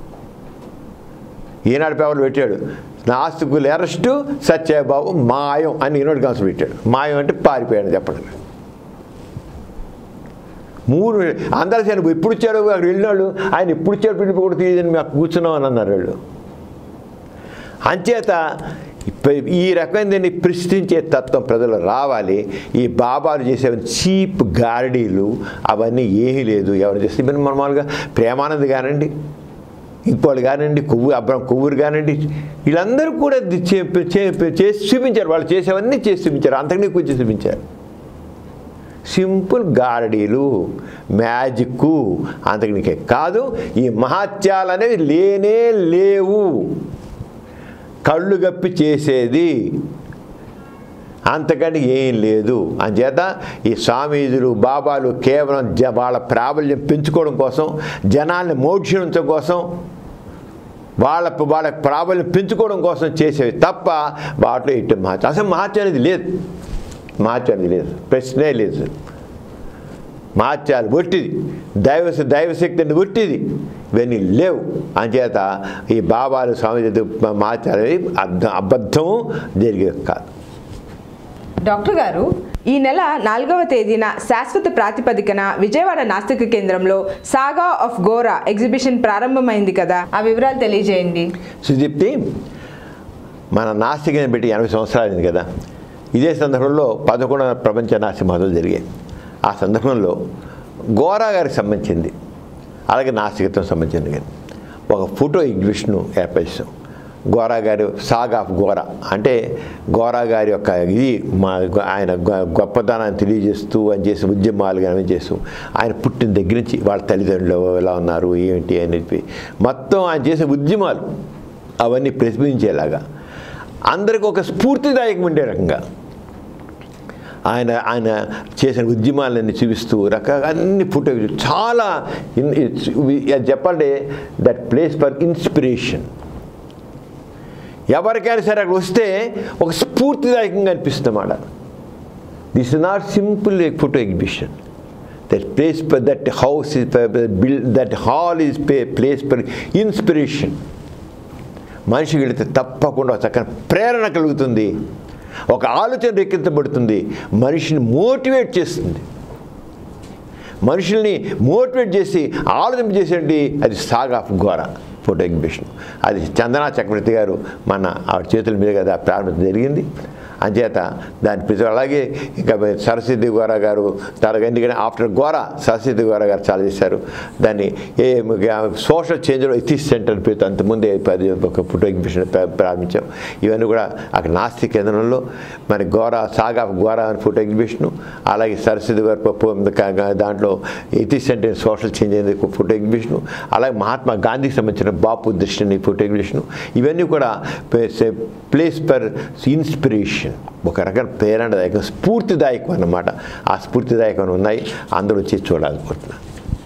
ఈనాడు పేపర్లు పెట్టాడు నాస్తికులు అరెస్టు సత్యబాబు మాయం అని ఈనాడు కాన్సల్ పెట్టాడు మాయం అంటే పారిపోయాడు చెప్పడం మూడు అందరూ ఆయన ఎప్పుడు ఇచ్చాడు అక్కడ వెళ్ళినాడు ఆయన ఎప్పుడు ఇచ్చాడు పిలిపి కూడా తీయదని మాకు కూర్చున్నాం అని అన్నారు వాళ్ళు అంచేత ఇప్ప- ఈ రకమైనది ప్రశ్నించే తత్వం ప్రజలు రావాలి ఈ బాబాలు చేసే చీప్ గారడీలు అవన్నీ ఏమీ లేదు ఎవరు చేస్తే ఇప్పుడు మామూలుగా ప్రేమానంద్ కానండి ఇంకోళ్ళు కానివ్వండి కొవ్వు అబ్రం కొవ్వూరు కానివ్వండి వీళ్ళందరూ కూడా ఇది చే- చే- చేసి చూపించారు వాళ్ళు చేసేవన్నీ చేసి చూపించారు అంతకనే కొంచెం చూపించారు సింపుల్ గారడీలు మ్యాజిక్కు అంతకనికే కాదు ఈ మహత్యాలు అనేవి లేనే లేవు కళ్ళు గప్పి చేసేది అంతకంటే ఏం లేదు అంచేత ఈ స్వామీజులు బాబాలు కేవలం జ వాళ్ళ ప్రాబల్యం పెంచుకోవడం కోసం జనాల్ని మోక్షించడం కోసం వాళ్ళ వాళ్ళ ప్రాబల్యం పెంచుకోవడం కోసం చేసేవి తప్ప వాటిలో ఇటు మహత్యం అసలు మహత్యం అనేది లేదు మహత్యం అనేది లేదు ప్రశ్నే లేదు మార్చాలి ఒట్టిది దైవ దైవశక్తిని ఒట్టిది ఇవన్నీ లేవు అంచేత ఈ బాబాలు స్వామి మార్చాలి అర్థం అబద్ధము జరిగేది కాదు డాక్టర్ గారు ఈ నెల నాలుగవ తేదీన శాశ్వత ప్రాతిపదికన విజయవాడ నాస్తిక కేంద్రంలో సాగా ఆఫ్ గోరా ఎగ్జిబిషన్ ప్రారంభమైంది కదా ఆ వివరాలు తెలియజేయండి సుదీప్తి మన నాస్తికని పెట్టి ఎనభై సంవత్సరాలు అయింది కదా ఇదే సందర్భంలో పదకొండవ ప్రపంచ నాస్తిక మహోత్సవాలు జరిగాయి ఆ సందర్భంలో గోరా గారికి సంబంధించింది అలాగే నాస్తికత్వం సంబంధించింది కానీ ఒక ఫోటో ఎగ్జిబిషన్ ఏర్పరిచాం గోరా గారి సాగ్ ఆఫ్ గోరా అంటే గోరా గారి యొక్క ఇది మా ఆయన గొ- గొప్పతనాన్ని తెలియజేస్తూ ఆయన చేసే ఉద్యమాలు కానీ చేస్తూ ఆయన పుట్టిన దగ్గర నుంచి వాళ్ళ తల్లిదండ్రులు ఎలా ఉన్నారు ఏంటి అని చెప్పి మొత్తం ఆయన చేసే ఉద్యమాలు అవన్నీ ప్రతిబింబించేలాగా అందరికి ఒక స్ఫూర్తిదాయకం ఉండే రకంగా ఆయన ఆయన చేసిన ఉద్యమాలన్నీ చూపిస్తూ రకరకాల అన్ని ఫోటో చాలా ఇన్- ఇట్స్- వి- అది చెప్పాలంటే దట్ ప్లేస్ ఫర్ ఇన్స్పిరేషన్ ఎవరికైనా సరే అక్కడ వస్తే ఒక స్ఫూర్తిదాయకంగా అనిపిస్తుంది అన్నమాట this is not simple photo exhibition that place that house is build that hall is place for inspiration మనిషి వెళితే తప్పకుండా ఒక చక్కని ప్రేరణ కలుగుతుంది ఒక ఆలోచన రేకెత్తబడుతుంది మనిషిని మోటివేట్ చేస్తుంది మనుషుల్ని మోటివేట్ చేసి ఆలోచింప చేసేటి అది saga of Gora photo exhibition అది చందనా చక్రవర్తి గారు మన ఆవిడ చేతుల మీద కదా ప్రారంభించడం జరిగింది అంచేత దాని ప్రతి అలాగే ఇంకా సరస్వతి గోర గారు తర్వాత ఎందుకంటే ఆఫ్టర్ గోర సరస్వతి గోర గారు చాలా చేశారు దాన్ని ఏ సోషల్ చేంజ్లో ఎథిక్స్ సెంటర్ పేరుతో అంతకుముందే పది ఒక ఫోటో ఎగ్జిబిషన్ ప్రా- ప్రారంభించాం ఇవన్నీ కూడా అక్కడ నాస్తి కేంద్రంలో మరి గోర సాగా గోర అని ఫోటో ఎగ్జిబిషను అలాగే సరస్వతి గారు పప్పు క- క- దాంట్లో ఎథిక్స్ సెంటర్ సోషల్ చేంజ్ అనేది ఒక ఫోటో ఎగ్జిబిషను అలాగే మహాత్మా గాంధీకి సంబంధించిన బాపు దృష్టి అనే ఫోటో ఎగ్జిబిషను ఇవన్నీ కూడా ప్లేస్ ఫర్ ఇన్స్పిరేషన్ ఒక రకమైన ప్రేరణదాయకం స్ఫూర్తిదాయకం అన్నమాట ఆ స్ఫూర్తిదాయకం ఉన్నాయి అందరూ వచ్చి చూడాలనుకుంటున్నాను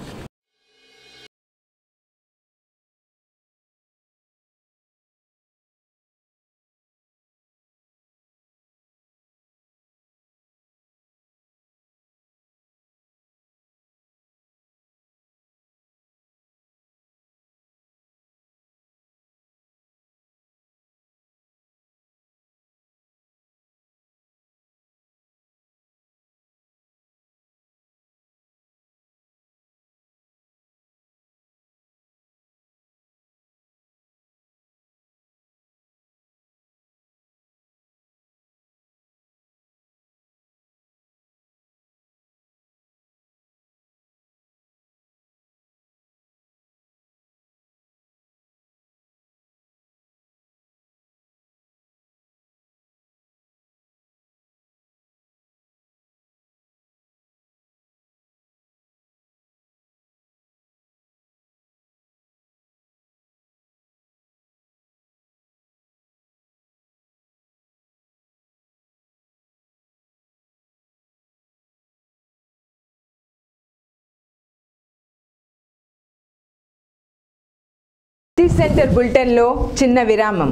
సిటీ సెంటర్ బులెటిన్లో చిన్న విరామం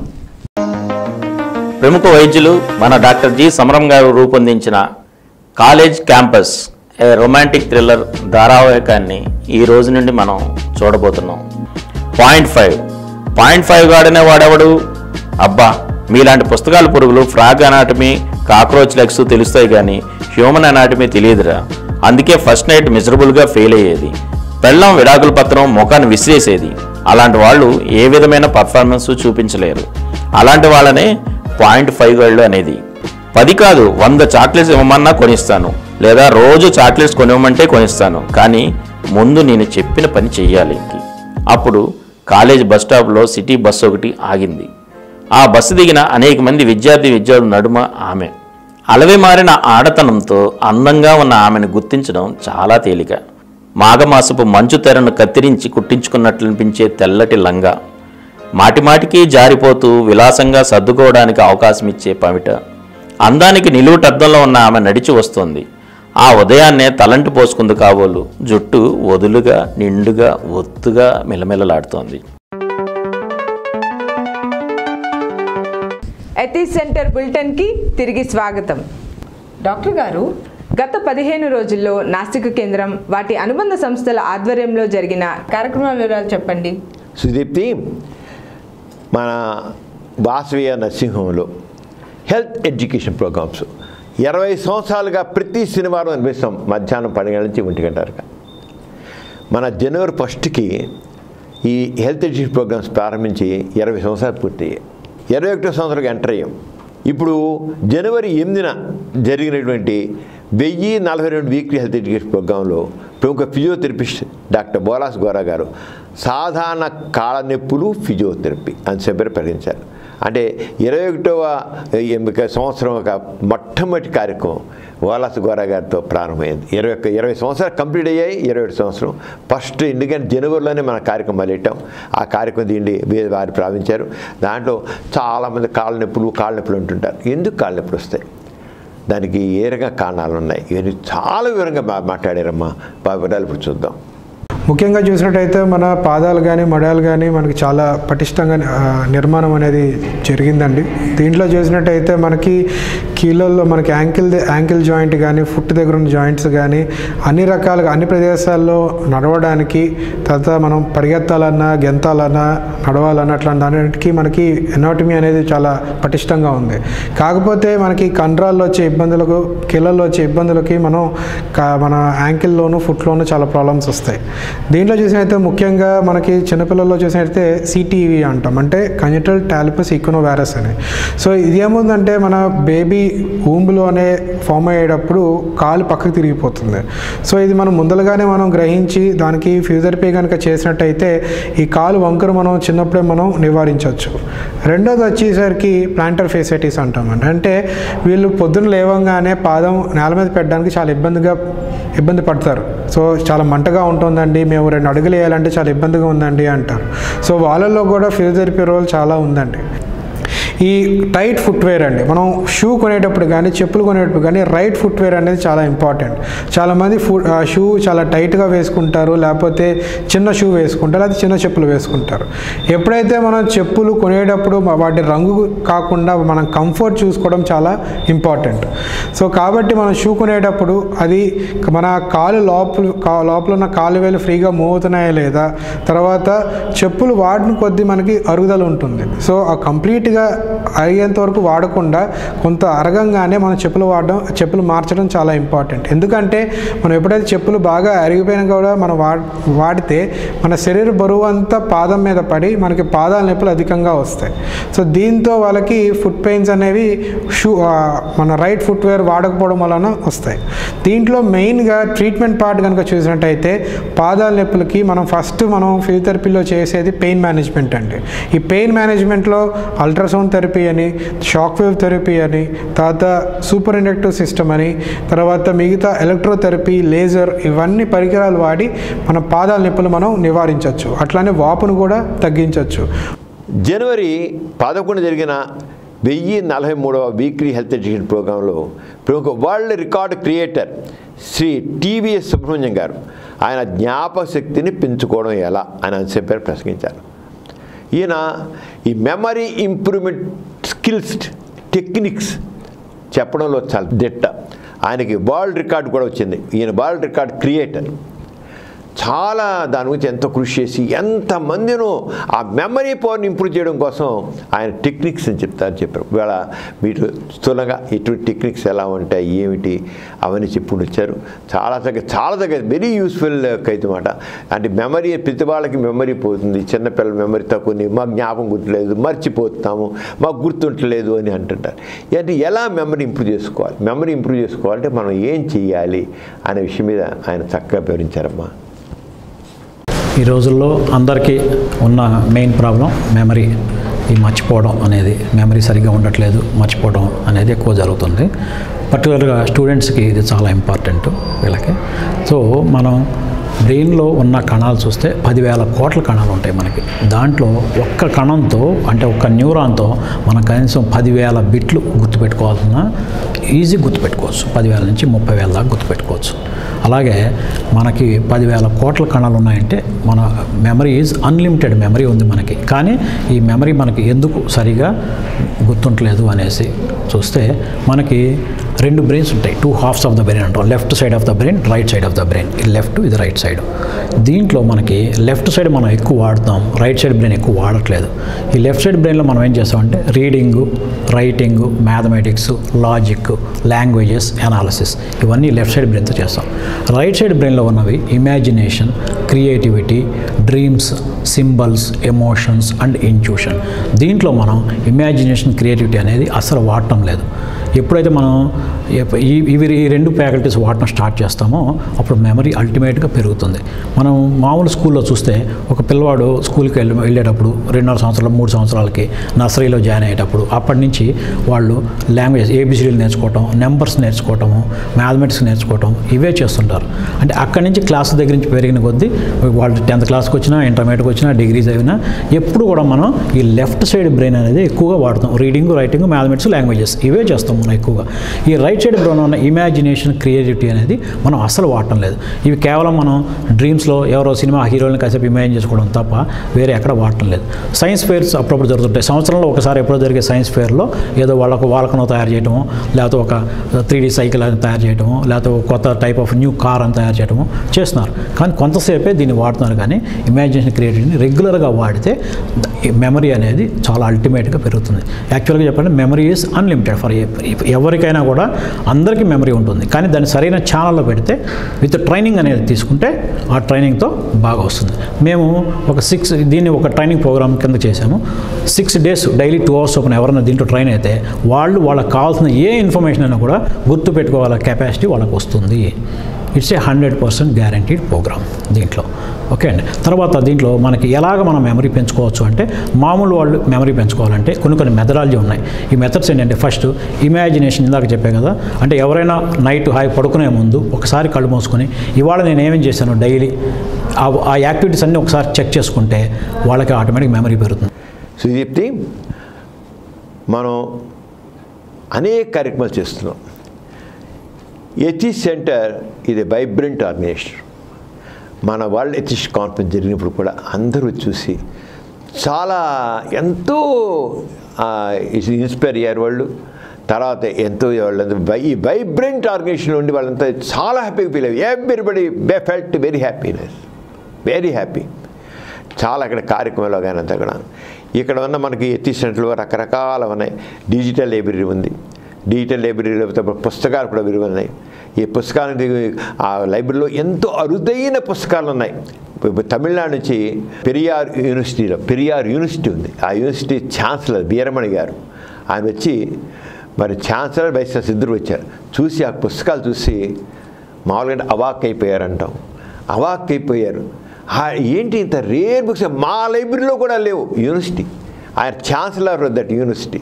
ప్రముఖ వైద్యులు మన డాక్టర్ జి సమరం గారు రూపొందించిన college campus a romantic thriller ధారావాహికాన్ని ఈ రోజు నుండి మనం చూడబోతున్నాం పాయింట్ ఫైవ్ పాయింట్ ఫైవ్ గాడనే వాడెవడు అబ్బా మీలాంటి పుస్తకాల పురుగులు ఫ్రాగ్ అనాటమీ కాక్రోచ్ లెగ్స్ తెలుస్తాయి కానీ హ్యూమన్ అనాటమీ తెలియదురా అందుకే ఫస్ట్ నైట్ మిజరబుల్గా ఫెయిల్ అయ్యేది పెళ్ళం విడాకుల పత్రం ముఖాన్ని విసిరేసేది అలాంటి వాళ్ళు ఏ విధమైన పర్ఫార్మెన్స్ చూపించలేరు అలాంటి వాళ్ళనే పాయింట్ ఫైవ్ గళ్ళు అనేది పది కాదు వంద చాక్లెట్స్ ఇవ్వమన్నా కొనిస్తాను లేదా రోజు చాక్లెట్స్ కొనివ్వమంటే కొనిస్తాను కానీ ముందు నేను చెప్పిన పని చెయ్యాలి అప్పుడు కాలేజ్ బస్ స్టాప్లో సిటీ బస్సు ఒకటి ఆగింది ఆ బస్సు దిగిన అనేక మంది విద్యార్థి విద్యార్థుల నడుమ ఆమె అలవి మారిన ఆడతనంతో అందంగా ఉన్న ఆమెను గుర్తించడం చాలా తేలిక మాఘమాసపు మంచు తెరను కత్తిరించి కుట్టించుకున్నట్లనిపించే తెల్లటి లంగా మాటిమాటికి జారిపోతూ విలాసంగా సర్దుకోవడానికి అవకాశం ఇచ్చే పమిట అందానికి నిలువుటద్దంలో ఉన్న ఆమె నడిచి వస్తోంది ఆ ఉదయాన్నే తలంటి పోసుకుంది కాబోలు జుట్టు వదులుగా నిండుగా ఒత్తుగా మిలమిలలాడుతోంది ఎథిక్స్ సెంటర్ బులెటిన్కి తిరిగి స్వాగతం డాక్టర్ గారు గత పదిహేను రోజుల్లో నాస్తిక కేంద్రం వాటి అనుబంధ సంస్థల ఆధ్వర్యంలో జరిగిన కార్యక్రమాల వివరాలు చెప్పండి సుదీప్తి మన వాసవీయ నరసింహంలో హెల్త్ ఎడ్యుకేషన్ ప్రోగ్రామ్స్ ఇరవై సంవత్సరాలుగా ప్రతి శనివారం అనిపిస్తాం మధ్యాహ్నం పన్నెండు గంటల నుంచి ఒంటి గంట వరకు మన జనవరి ఫస్ట్కి ఈ హెల్త్ ఎడ్యుకేషన్ ప్రోగ్రామ్స్ ప్రారంభించి ఇరవై సంవత్సరాలు పూర్తయ్యాయి ఇరవై ఒకటో సంవత్సరాలకు ఎంటర్ అయ్యాం ఇప్పుడు జనవరి ఎనిమిదిన జరిగినటువంటి వెయ్యి నలభై రెండు వీక్లీ హెల్త్ ఎడ్యుకేషన్ ప్రోగ్రాంలో ప్రముఖ ఫిజియోథెరపిస్ట్ డాక్టర్ బోలాస్ గోరా గారు సాధారణ కాళ్ళ నొప్పులు ఫిజియోథెరపీ అని చెప్పి ప్రకటించారు అంటే ఇరవై ఒకటవ ఎంపిక సంవత్సరం ఒక మొట్టమొదటి కార్యక్రమం వాలాస్ గోరా గారితో ప్రారంభమైంది ఇరవై ఒక్క ఇరవై సంవత్సరాలు కంప్లీట్ అయ్యాయి ఇరవై ఒకటి సంవత్సరం ఫస్ట్ ఎందుకంటే జనవరిలోనే మన కార్యక్రమం మొదలెట్టాం ఆ కార్యక్రమం దీన్ని వేరే వారు ప్రారంభించారు దాంట్లో చాలామంది కాళ్ళ నొప్పులు కాళ్ళ నొప్పులు ఉంటుంటారు ఎందుకు కాళ్ళ నొప్పులు వస్తాయి దానికి ఏ రకంగా కారణాలు ఉన్నాయి ఇవన్నీ చాలా వివరంగా మా- మాట్లాడారమ్మా బాగా వివరాలు ఇప్పుడు చూద్దాం ముఖ్యంగా చూసినట్టయితే మన పాదాలు కానీ మడాలు కానీ మనకి చాలా పటిష్టంగా ఆ, నిర్మాణం అనేది జరిగిందండి దీంట్లో చూసినట్టయితే మనకి కీళ్ళల్లో మనకి యాంకిల్ యాంకిల్ జాయింట్ కానీ ఫుట్ దగ్గర ఉన్న జాయింట్స్ కానీ అన్ని రకాలుగా అన్ని ప్రదేశాల్లో నడవడానికి తర్వాత మనం పరిగెత్తాలన్నా గెంతాలన్నా నడవాలన్నా అట్లాంటి అన్నిటికీ మనకి ఎనాటమీ అనేది చాలా పటిష్టంగా ఉంది కాకపోతే మనకి కండరాల్లో వచ్చే ఇబ్బందులకు కీళ్ళల్లో వచ్చే ఇబ్బందులకి మనం కా- మన యాంకిల్లోను ఫుట్లోను చాలా ప్రాబ్లమ్స్ వస్తాయి దీంట్లో చూసినైతే ముఖ్యంగా మనకి చిన్నపిల్లల్లో చూసినట్లయితే సిటీవీ అంటాం అంటే కంజటల్ టాలిపస్ ఈకోనోవారస్ అని సో ఇది ఏముందంటే మన బేబీ ఊంబులోనే ఫామ్ అయ్యేటప్పుడు కాలు పక్కకు తిరిగిపోతుంది సో ఇది మనం ముందలుగానే మనం గ్రహించి దానికి ఫిజియోథెరపీ కనుక చేసినట్టయితే ఈ కాలు వంకరు మనం చిన్నప్పుడే మనం నివారించవచ్చు రెండోది వచ్చేసరికి ప్లాంటర్ ఫేసైటిస్ అంటామండి అంటే వీళ్ళు పొద్దున్న లేవంగానే పాదం నేల మీద పెట్టడానికి చాలా ఇబ్బందిగా ఇబ్బంది పడతారు సో చాలా మంటగా ఉంటుందండి మేము రెండు అడుగులు వేయాలంటే చాలా ఇబ్బందిగా ఉందండి అంటారు సో వాళ్ళల్లో కూడా ఫిజియోథెరపీ రోల్ చాలా ఉందండి ఈ టైట్ ఫుట్వేర్ అండి మనం షూ కొనేటప్పుడు కానీ చెప్పులు కొనేటప్పుడు కానీ రైట్ ఫుట్వేర్ అనేది చాలా ఇంపార్టెంట్ చాలామంది ఫు షూ చాలా టైట్గా వేసుకుంటారు లేకపోతే చిన్న షూ వేసుకుంటారు లేదా చిన్న చెప్పులు వేసుకుంటారు ఎప్పుడైతే మనం చెప్పులు కొనేటప్పుడు మ- వాటి రంగు కాకుండా మనం కంఫర్ట్ చూసుకోవడం చాలా ఇంపార్టెంట్ సో కాబట్టి మనం షూ కొనేటప్పుడు అది మన కాలు లోపల కా- లోపల ఉన్న కాలు వేలు ఫ్రీగా మూవ్ అవుతున్నాయా లేదా తర్వాత చెప్పులు వాడిన కొద్దీ మనకి అరుగుదల ఉంటుంది సో ఆ కంప్లీట్గా అరిగేంత వరకు వాడకుండా కొంత అరగంగానే మనం చెప్పులు వాడడం చెప్పులు మార్చడం చాలా ఇంపార్టెంట్ ఎందుకంటే మనం ఎప్పుడైతే చెప్పులు బాగా అరిగిపోయినా కూడా మనం వా వాడితే మన శరీర బరువు అంతా పాదం మీద పడి మనకి పాదాల నొప్పులు అధికంగా వస్తాయి సో దీంతో వాళ్ళకి ఫుట్ పెయిన్స్ అనేవి షూ ఆ, మన రైట్ ఫుట్వేర్ వాడకపోవడం వలన వస్తాయి దీంట్లో మెయిన్గా ట్రీట్మెంట్ పార్ట్ కనుక చూసినట్టయితే పాదాల నొప్పులకి మనం ఫస్ట్ మనం ఫిజియోథెరపీలో చేసేది పెయిన్ మేనేజ్మెంట్ అండి ఈ పెయిన్ మేనేజ్మెంట్లో అల్ట్రాసౌండ్ థెరపీ అని షాక్ వేవ్ థెరపీ అని తర్వాత సూపర్ ఇండక్టివ్ సిస్టమ్ అని తర్వాత మిగతా ఎలక్ట్రోథెరపీ లేజర్ ఇవన్నీ పరికరాలు వాడి మన పాదాల నొప్పులు మనం నివారించవచ్చు అట్లానే వాపును కూడా తగ్గించవచ్చు జనవరి పదకొండు జరిగిన వెయ్యి నలభై మూడవ వీక్లీ హెల్త్ ఎడ్యుకేషన్ ప్రోగ్రాంలో ప్రముఖ world record creator Shri TVS Subrahmanyam గారు ఆయన జ్ఞాపక శక్తిని పెంచుకోవడం ఎలా అని అని చెప్పారు ప్రసంగించారు ఈయన ఈ మెమరీ ఇంప్రూవ్మెంట్ స్కిల్స్ టెక్నిక్స్ చెప్పడంలో చాలా దిట్ట ఆయనకి వరల్డ్ రికార్డ్ కూడా వచ్చింది ఈయన వరల్డ్ రికార్డ్ క్రియేటర్ చాలా దాని గురించి ఎంతో కృషి చేసి ఎంతమందినో ఆ మెమరీ పవర్ని ఇంప్రూవ్ చేయడం కోసం ఆయన టెక్నిక్స్ అని చెప్తారు చెప్పారు ఇవాళ మీరు స్థూలంగా ఇటువంటి టెక్నిక్స్ ఎలా ఉంటాయి ఏమిటి అవన్నీ చెప్పుకుంటూ వచ్చారు చాలా దగ్గర చాలా దగ్గర వెరీ యూస్ఫుల్ అయితే మాట అంటే మెమరీ ప్రతి వాళ్ళకి మెమరీ పోతుంది చిన్నపిల్లల మెమరీ తక్కువ మాకు జ్ఞాపకం గుర్తులేదు మర్చిపోతున్నాము మాకు గుర్తుంటలేదు అని అంటుంటారు అంటే ఎలా మెమరీ ఇంప్రూవ్ చేసుకోవాలి మెమరీ ఇంప్రూవ్ చేసుకోవాలంటే మనం ఏం చేయాలి అనే విషయం మీద ఆయన చక్కగా వివరించారమ్మా ఈ రోజుల్లో అందరికీ ఉన్న మెయిన్ ప్రాబ్లం మెమరీ ఈ మర్చిపోవడం అనేది మెమరీ సరిగ్గా ఉండట్లేదు మర్చిపోవడం అనేది ఎక్కువ జరుగుతుంది పర్టికులర్గా స్టూడెంట్స్కి ఇది చాలా ఇంపార్టెంట్ వీళ్ళకి సో మనం బ్రెయిన్లో ఉన్న కణాలు చూస్తే పదివేల కోట్ల కణాలు ఉంటాయి మనకి దాంట్లో ఒక్క కణంతో అంటే ఒక్క న్యూరాన్తో మనం కనీసం పదివేల బిట్లు గుర్తుపెట్టుకోవాలన్నా ఈజీ గుర్తుపెట్టుకోవచ్చు పదివేల నుంచి ముప్పై వేల దాకా గుర్తుపెట్టుకోవచ్చు అలాగే మనకి పదివేల కోట్ల కణాలు ఉన్నాయంటే మన మెమరీ ఈజ్ అన్లిమిటెడ్ మెమరీ ఉంది మనకి కానీ ఈ మెమరీ మనకి ఎందుకు సరిగా గుర్తుంటలేదు అనేసి చూస్తే మనకి రెండు బ్రెయిన్స్ ఉంటాయి two halves of the brain అంటాం left side of the brain right side of the brain ఇది లెఫ్ట్ ఇది రైట్ సైడ్ దీంట్లో మనకి లెఫ్ట్ సైడ్ మనం ఎక్కువ వాడతాం రైట్ సైడ్ బ్రెయిన్ ఎక్కువ వాడట్లేదు ఈ లెఫ్ట్ సైడ్ బ్రెయిన్లో మనం ఏం చేస్తామంటే reading writing mathematics logic languages analysis ఇవన్నీ లెఫ్ట్ సైడ్ బ్రెయిన్తో చేస్తాం రైట్ సైడ్ బ్రెయిన్లో ఉన్నవి imagination creativity dreams symbols emotions and intuition దీంట్లో మనం ఇమాజినేషన్ క్రియేటివిటీ అనేది అసలు వాడటం లేదు ఎప్పుడైతే మనం ఎప్ప- ఈ ఇవి ఈ రెండు ఫ్యాకల్టీస్ వాడటం స్టార్ట్ చేస్తామో అప్పుడు మెమరీ అల్టిమేట్గా పెరుగుతుంది మనం మామూలు స్కూల్లో చూస్తే ఒక పిల్లవాడు స్కూల్కి వెళ్ళి వెళ్ళేటప్పుడు రెండున్నర సంవత్సరాలు మూడు సంవత్సరాలకి నర్సరీలో జాయిన్ అయ్యేటప్పుడు అప్పటి నుంచి వాళ్ళు లాంగ్వేజ్ ఏబిసిడీలు నేర్చుకోవటం నెంబర్స్ నేర్చుకోవటము మ్యాథమెటిక్స్ నేర్చుకోవటం ఇవే చేస్తుంటారు అంటే అక్కడి నుంచి క్లాస్ దగ్గర నుంచి పెరిగిన కొద్దీ వాళ్ళు టెన్త్ క్లాస్కి వచ్చినా ఇంటర్మీడియట్కి వచ్చినా డిగ్రీ చదివినా ఎప్పుడు కూడా మనం ఈ లెఫ్ట్ సైడ్ బ్రెయిన్ అనేది ఎక్కువగా వాడుతాం రీడింగ్ రైటింగ్ మ్యాథమెటిక్స్ లాంగ్వేజెస్ ఇవే చేస్తాం ఉన్నాయి ఎక్కువగా ఈ రైట్ సైడ్ బ్రెయిన్ ఉన్న ఇమాజినేషన్ క్రియేటివిటీ అనేది మనం అసలు వాడటం లేదు ఇవి కేవలం మనం డ్రీమ్స్లో ఎవరో సినిమా హీరోని కాసేపు ఇమాజిన్ చేసుకోవడం తప్ప వేరే ఎక్కడ వాడటం లేదు సైన్స్ ఫేర్స్ అప్పుడప్పుడు జరుగుతుంటాయి సంవత్సరంలో ఒకసారి ఎప్పుడో జరిగే సైన్స్ ఫేర్లో ఏదో వాళ్ళకు వాళ్ళకనో తయారు చేయడము లేకపోతే ఒక త్రీ డీ సైకిల్ అని తయారు చేయడము లేకపోతే ఒక కొత్త టైప్ ఆఫ్ న్యూ కార్ అని తయారు చేయడము చేస్తున్నారు కానీ కొంతసేపే దీన్ని వాడుతున్నారు కానీ ఇమాజినేషన్ క్రియేటివిటీని రెగ్యులర్గా వాడితే మెమరీ అనేది చాలా అల్టిమేట్గా పెరుగుతుంది యాక్చువల్గా చెప్పండి మెమరీ ఈజ్ అన్లిమిటెడ్ ఫర్ ఎవరికైనా కూడా అందరికీ మెమరీ ఉంటుంది కానీ దాన్ని సరైన ఛానల్లో పెడితే విత్ ట్రైనింగ్ అనేది తీసుకుంటే ఆ ట్రైనింగ్తో బాగా వస్తుంది మేము ఒక సిక్స్ దీన్ని ఒక ట్రైనింగ్ ప్రోగ్రామ్ కింద చేశాము six days daily two hours చొప్పున ఎవరైనా దీంట్లో ట్రైన్ అయితే వాళ్ళు వాళ్ళకి కావాల్సిన ఏ ఇన్ఫర్మేషన్ అయినా కూడా గుర్తు పెట్టుకోవాల కెపాసిటీ వాళ్ళకి వస్తుంది it's a hundred percent guaranteed program దీంట్లో ఓకే అండి తర్వాత దీంట్లో మనకి ఎలాగ మనం మెమరీ పెంచుకోవచ్చు అంటే మామూలు వాళ్ళు మెమరీ పెంచుకోవాలంటే కొన్ని కొన్ని మెథడాలజీ ఉన్నాయి ఈ మెథడ్స్ ఏంటంటే ఫస్ట్ ఇమాజినేషన్ ఇందాక చెప్పే కదా అంటే ఎవరైనా నైట్ హాయి పడుకునే ముందు ఒకసారి కళ్ళు మూసుకొని ఇవాళ నేను ఏమేం చేశాను డైలీ ఆ యాక్టివిటీస్ అన్నీ ఒకసారి చెక్ చేసుకుంటే వాళ్ళకి ఆటోమేటిక్ మెమరీ పెరుగుతుంది సుదీప్తి మనం అనేక కార్యక్రమాలు చేస్తున్నాం ఎథిస్ సెంటర్ ఇది వైబ్రెంట్ ఆర్గనైజేషన్ మన వరల్డ్ ఎథిస్ట్ కాన్ఫరెన్స్ జరిగినప్పుడు కూడా అందరూ చూసి చాలా ఎంతో ఇన్స్పైర్ అయ్యారు వాళ్ళు తర్వాత ఎంతో వాళ్ళంతా వై- ఈ వైబ్రెంట్ ఆర్గనైజేషన్ ఉండి వాళ్ళంతా చాలా హ్యాపీగా ఫీల్ అయ్యారు everybody they felt very happiness very happy చాలా అక్కడ కార్యక్రమాలు కానీ అంతా కూడా ఇక్కడ ఉన్న మనకి ఎత్తి సెంటర్లో రకరకాల ఉన్నాయి డిజిటల్ లైబ్రరీ ఉంది డిజిటల్ లైబ్రరీలో పుస్తకాలు కూడా విలువ ఉన్నాయి ఈ పుస్తకాలు ఆ లైబ్రరీలో ఎంతో అరుదైన పుస్తకాలు ఉన్నాయి ఇప్పుడు తమిళనాడు నుంచి పెరియార్ యూనివర్సిటీలో పెరియార్ యూనివర్సిటీ ఉంది ఆ యూనివర్సిటీ ఛాన్సలర్ వీరమణి గారు ఆయన వచ్చి మరి ఛాన్సలర్ వైస్ ఛాన్సలర్ ఇద్దరు వచ్చారు చూసి ఆ పుస్తకాలు చూసి మామూలుగా అవాక్ అయిపోయారంటాం అవాక్ అయిపోయారు ఆ ఏంటి ఇంత రేర్ బుక్స్ మా లైబ్రరీలో కూడా లేవు యూనివర్సిటీ ఆయన ఛాన్సలర్ దట్ యూనివర్సిటీ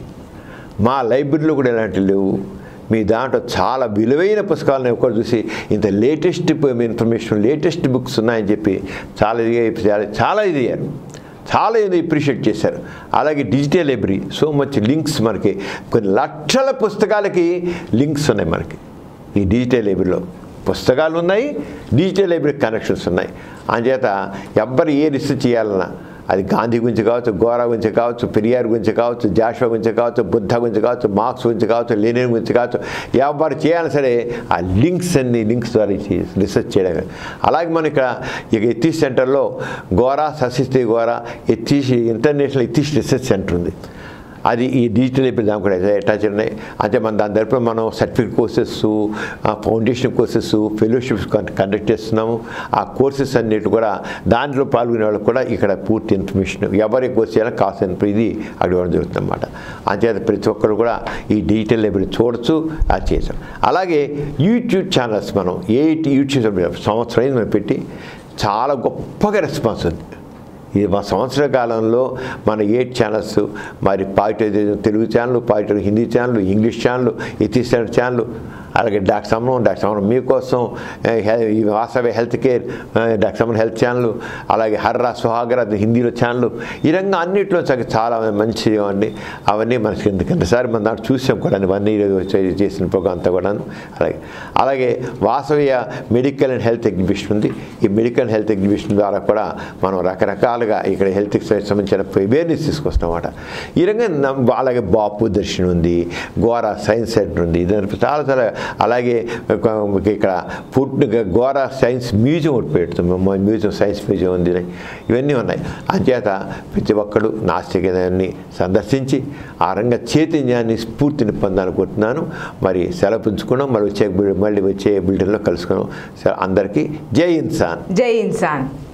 మా లైబ్రరీలో కూడా ఇలాంటివి లేవు మీ దాంట్లో చాలా విలువైన పుస్తకాలను ఒకరు చూసి ఇంత లేటెస్ట్ ఇన్ఫర్మేషన్ లేటెస్ట్ బుక్స్ ఉన్నాయని చెప్పి చాలా ఇది చాలా చాలా ఇది అయ్యారు చాలా ఇది అప్రిషియేట్ చేశారు అలాగే digital library so much links మనకి కొన్ని లక్షల పుస్తకాలకి లింక్స్ ఉన్నాయి మనకి ఈ డిజిటల్ లైబ్రరీలో పుస్తకాలు ఉన్నాయి డిజిటల్ లైబ్రరీ కనెక్షన్స్ ఉన్నాయి అంచేత ఎవ్వరు ఏ రీసెర్చ్ చేయాలన్నా అది గాంధీ గురించి కావచ్చు గోరా గురించి కావచ్చు పెరియార్ గురించి కావచ్చు జాషువా గురించి కావచ్చు బుద్ధ గురించి కావచ్చు మార్క్స్ గురించి కావచ్చు లెనిన్ గురించి కావచ్చు ఎవరు చేయాలి సరే ఆ లింక్స్ అన్ని లింక్స్ ద్వారా చే- రీసెర్చ్ చేయడమే అలాగే మనం ఇక్కడ ఇక ఎత్తీష్ సెంటర్లో గోరా సశిస్తి Gora atheist international atheist research centre ఉంది అది ఈ డిజిటల్ అయిపోయి దాని కూడా అటాచ్ ఉన్నాయి అంటే మన దాని తరపున మనం certificate courses foundation courses fellowships conduct చేస్తున్నాము ఆ కోర్సెస్ అన్నిటి కూడా దాంట్లో పాల్గొనే వాళ్ళకి కూడా ఇక్కడ పూర్తి ఇన్ఫర్మేషన్ ఎవరి కోర్స్ చేయాలో కావాల్సిన ఇది అక్కడ ఇవ్వడం జరుగుతుంది అన్నమాట అంచేత ప్రతి ఒక్కరు కూడా ఈ డిజిటల్ లైబ్రరీ చూడొచ్చు అది చేసాం అలాగే యూట్యూబ్ ఛానల్స్ మనం ఏ యూట్యూబ్ సంవత్సరం అయింది మనం పెట్టి చాలా గొప్పగా రెస్పాన్స్ ఉంది ఇది మా సంవత్సర కాలంలో మన ఎయిట్ ఛానల్స్ మరి positive Telugu channel positive Hindi channel English channel atheist channel అలాగే డాక్టర్ సమరం డాక్టర్ సమరం మీకోసం ఏ, హె- ఈ వాసవి హెల్త్ కేర్ ఏ, డాక్టర్ సమరం హెల్త్ ఛానల్ అలాగే హర్రా సుహాగర్ అది హిందీలో ఛానల్ ఈ రంగా అన్నింటిలో చక్కగా చాలా మంచి అండి అవన్నీ మనకి కింద కిందసారి మన దాంట్లో చూసాం కూడా అవన్నీ చే- చేసిన ప్రోగ్రాం అంతా కూడాను అలాగే అలాగే వాసవీయ మెడికల్ అండ్ హెల్త్ ఎగ్జిబిషన్ ఉంది ఈ మెడికల్ అండ్ హెల్త్ ఎగ్జిబిషన్ ద్వారా కూడా మనం రకరకాలుగా ఇక్కడ హెల్త్కి సంబంధించిన అవేర్నెస్ తీసుకొస్తామన్నమాట ఈ రంగా నమ్- అలాగే బాపు దర్శనం ఉంది గోరా సైన్స్ సెంటర్ ఉంది ఇది చాలా చాలా అలాగే ఒక- ఇక్కడ ఫుడ్ గోరా సైన్స్ మ్యూజియం ఒకటి పెడుతున్నాం మా మ్యూజియం సైన్స్ మ్యూజియం ఉంది ఇవన్నీ ఉన్నాయి అంచేత ప్రతి ఒక్కడు నాస్తికతని సందర్శించి ఆ రంగ చైతన్యాన్ని స్ఫూర్తిని పొందాలనుకుంటున్నాను మరి సెలవు పుంజుకున్నాం మళ్ళీ వచ్చే మళ్ళీ వచ్చే బిల్డింగ్లో కలుసుకున్నాం అందరికీ జై ఇన్సాన్ జై ఇన్సాన్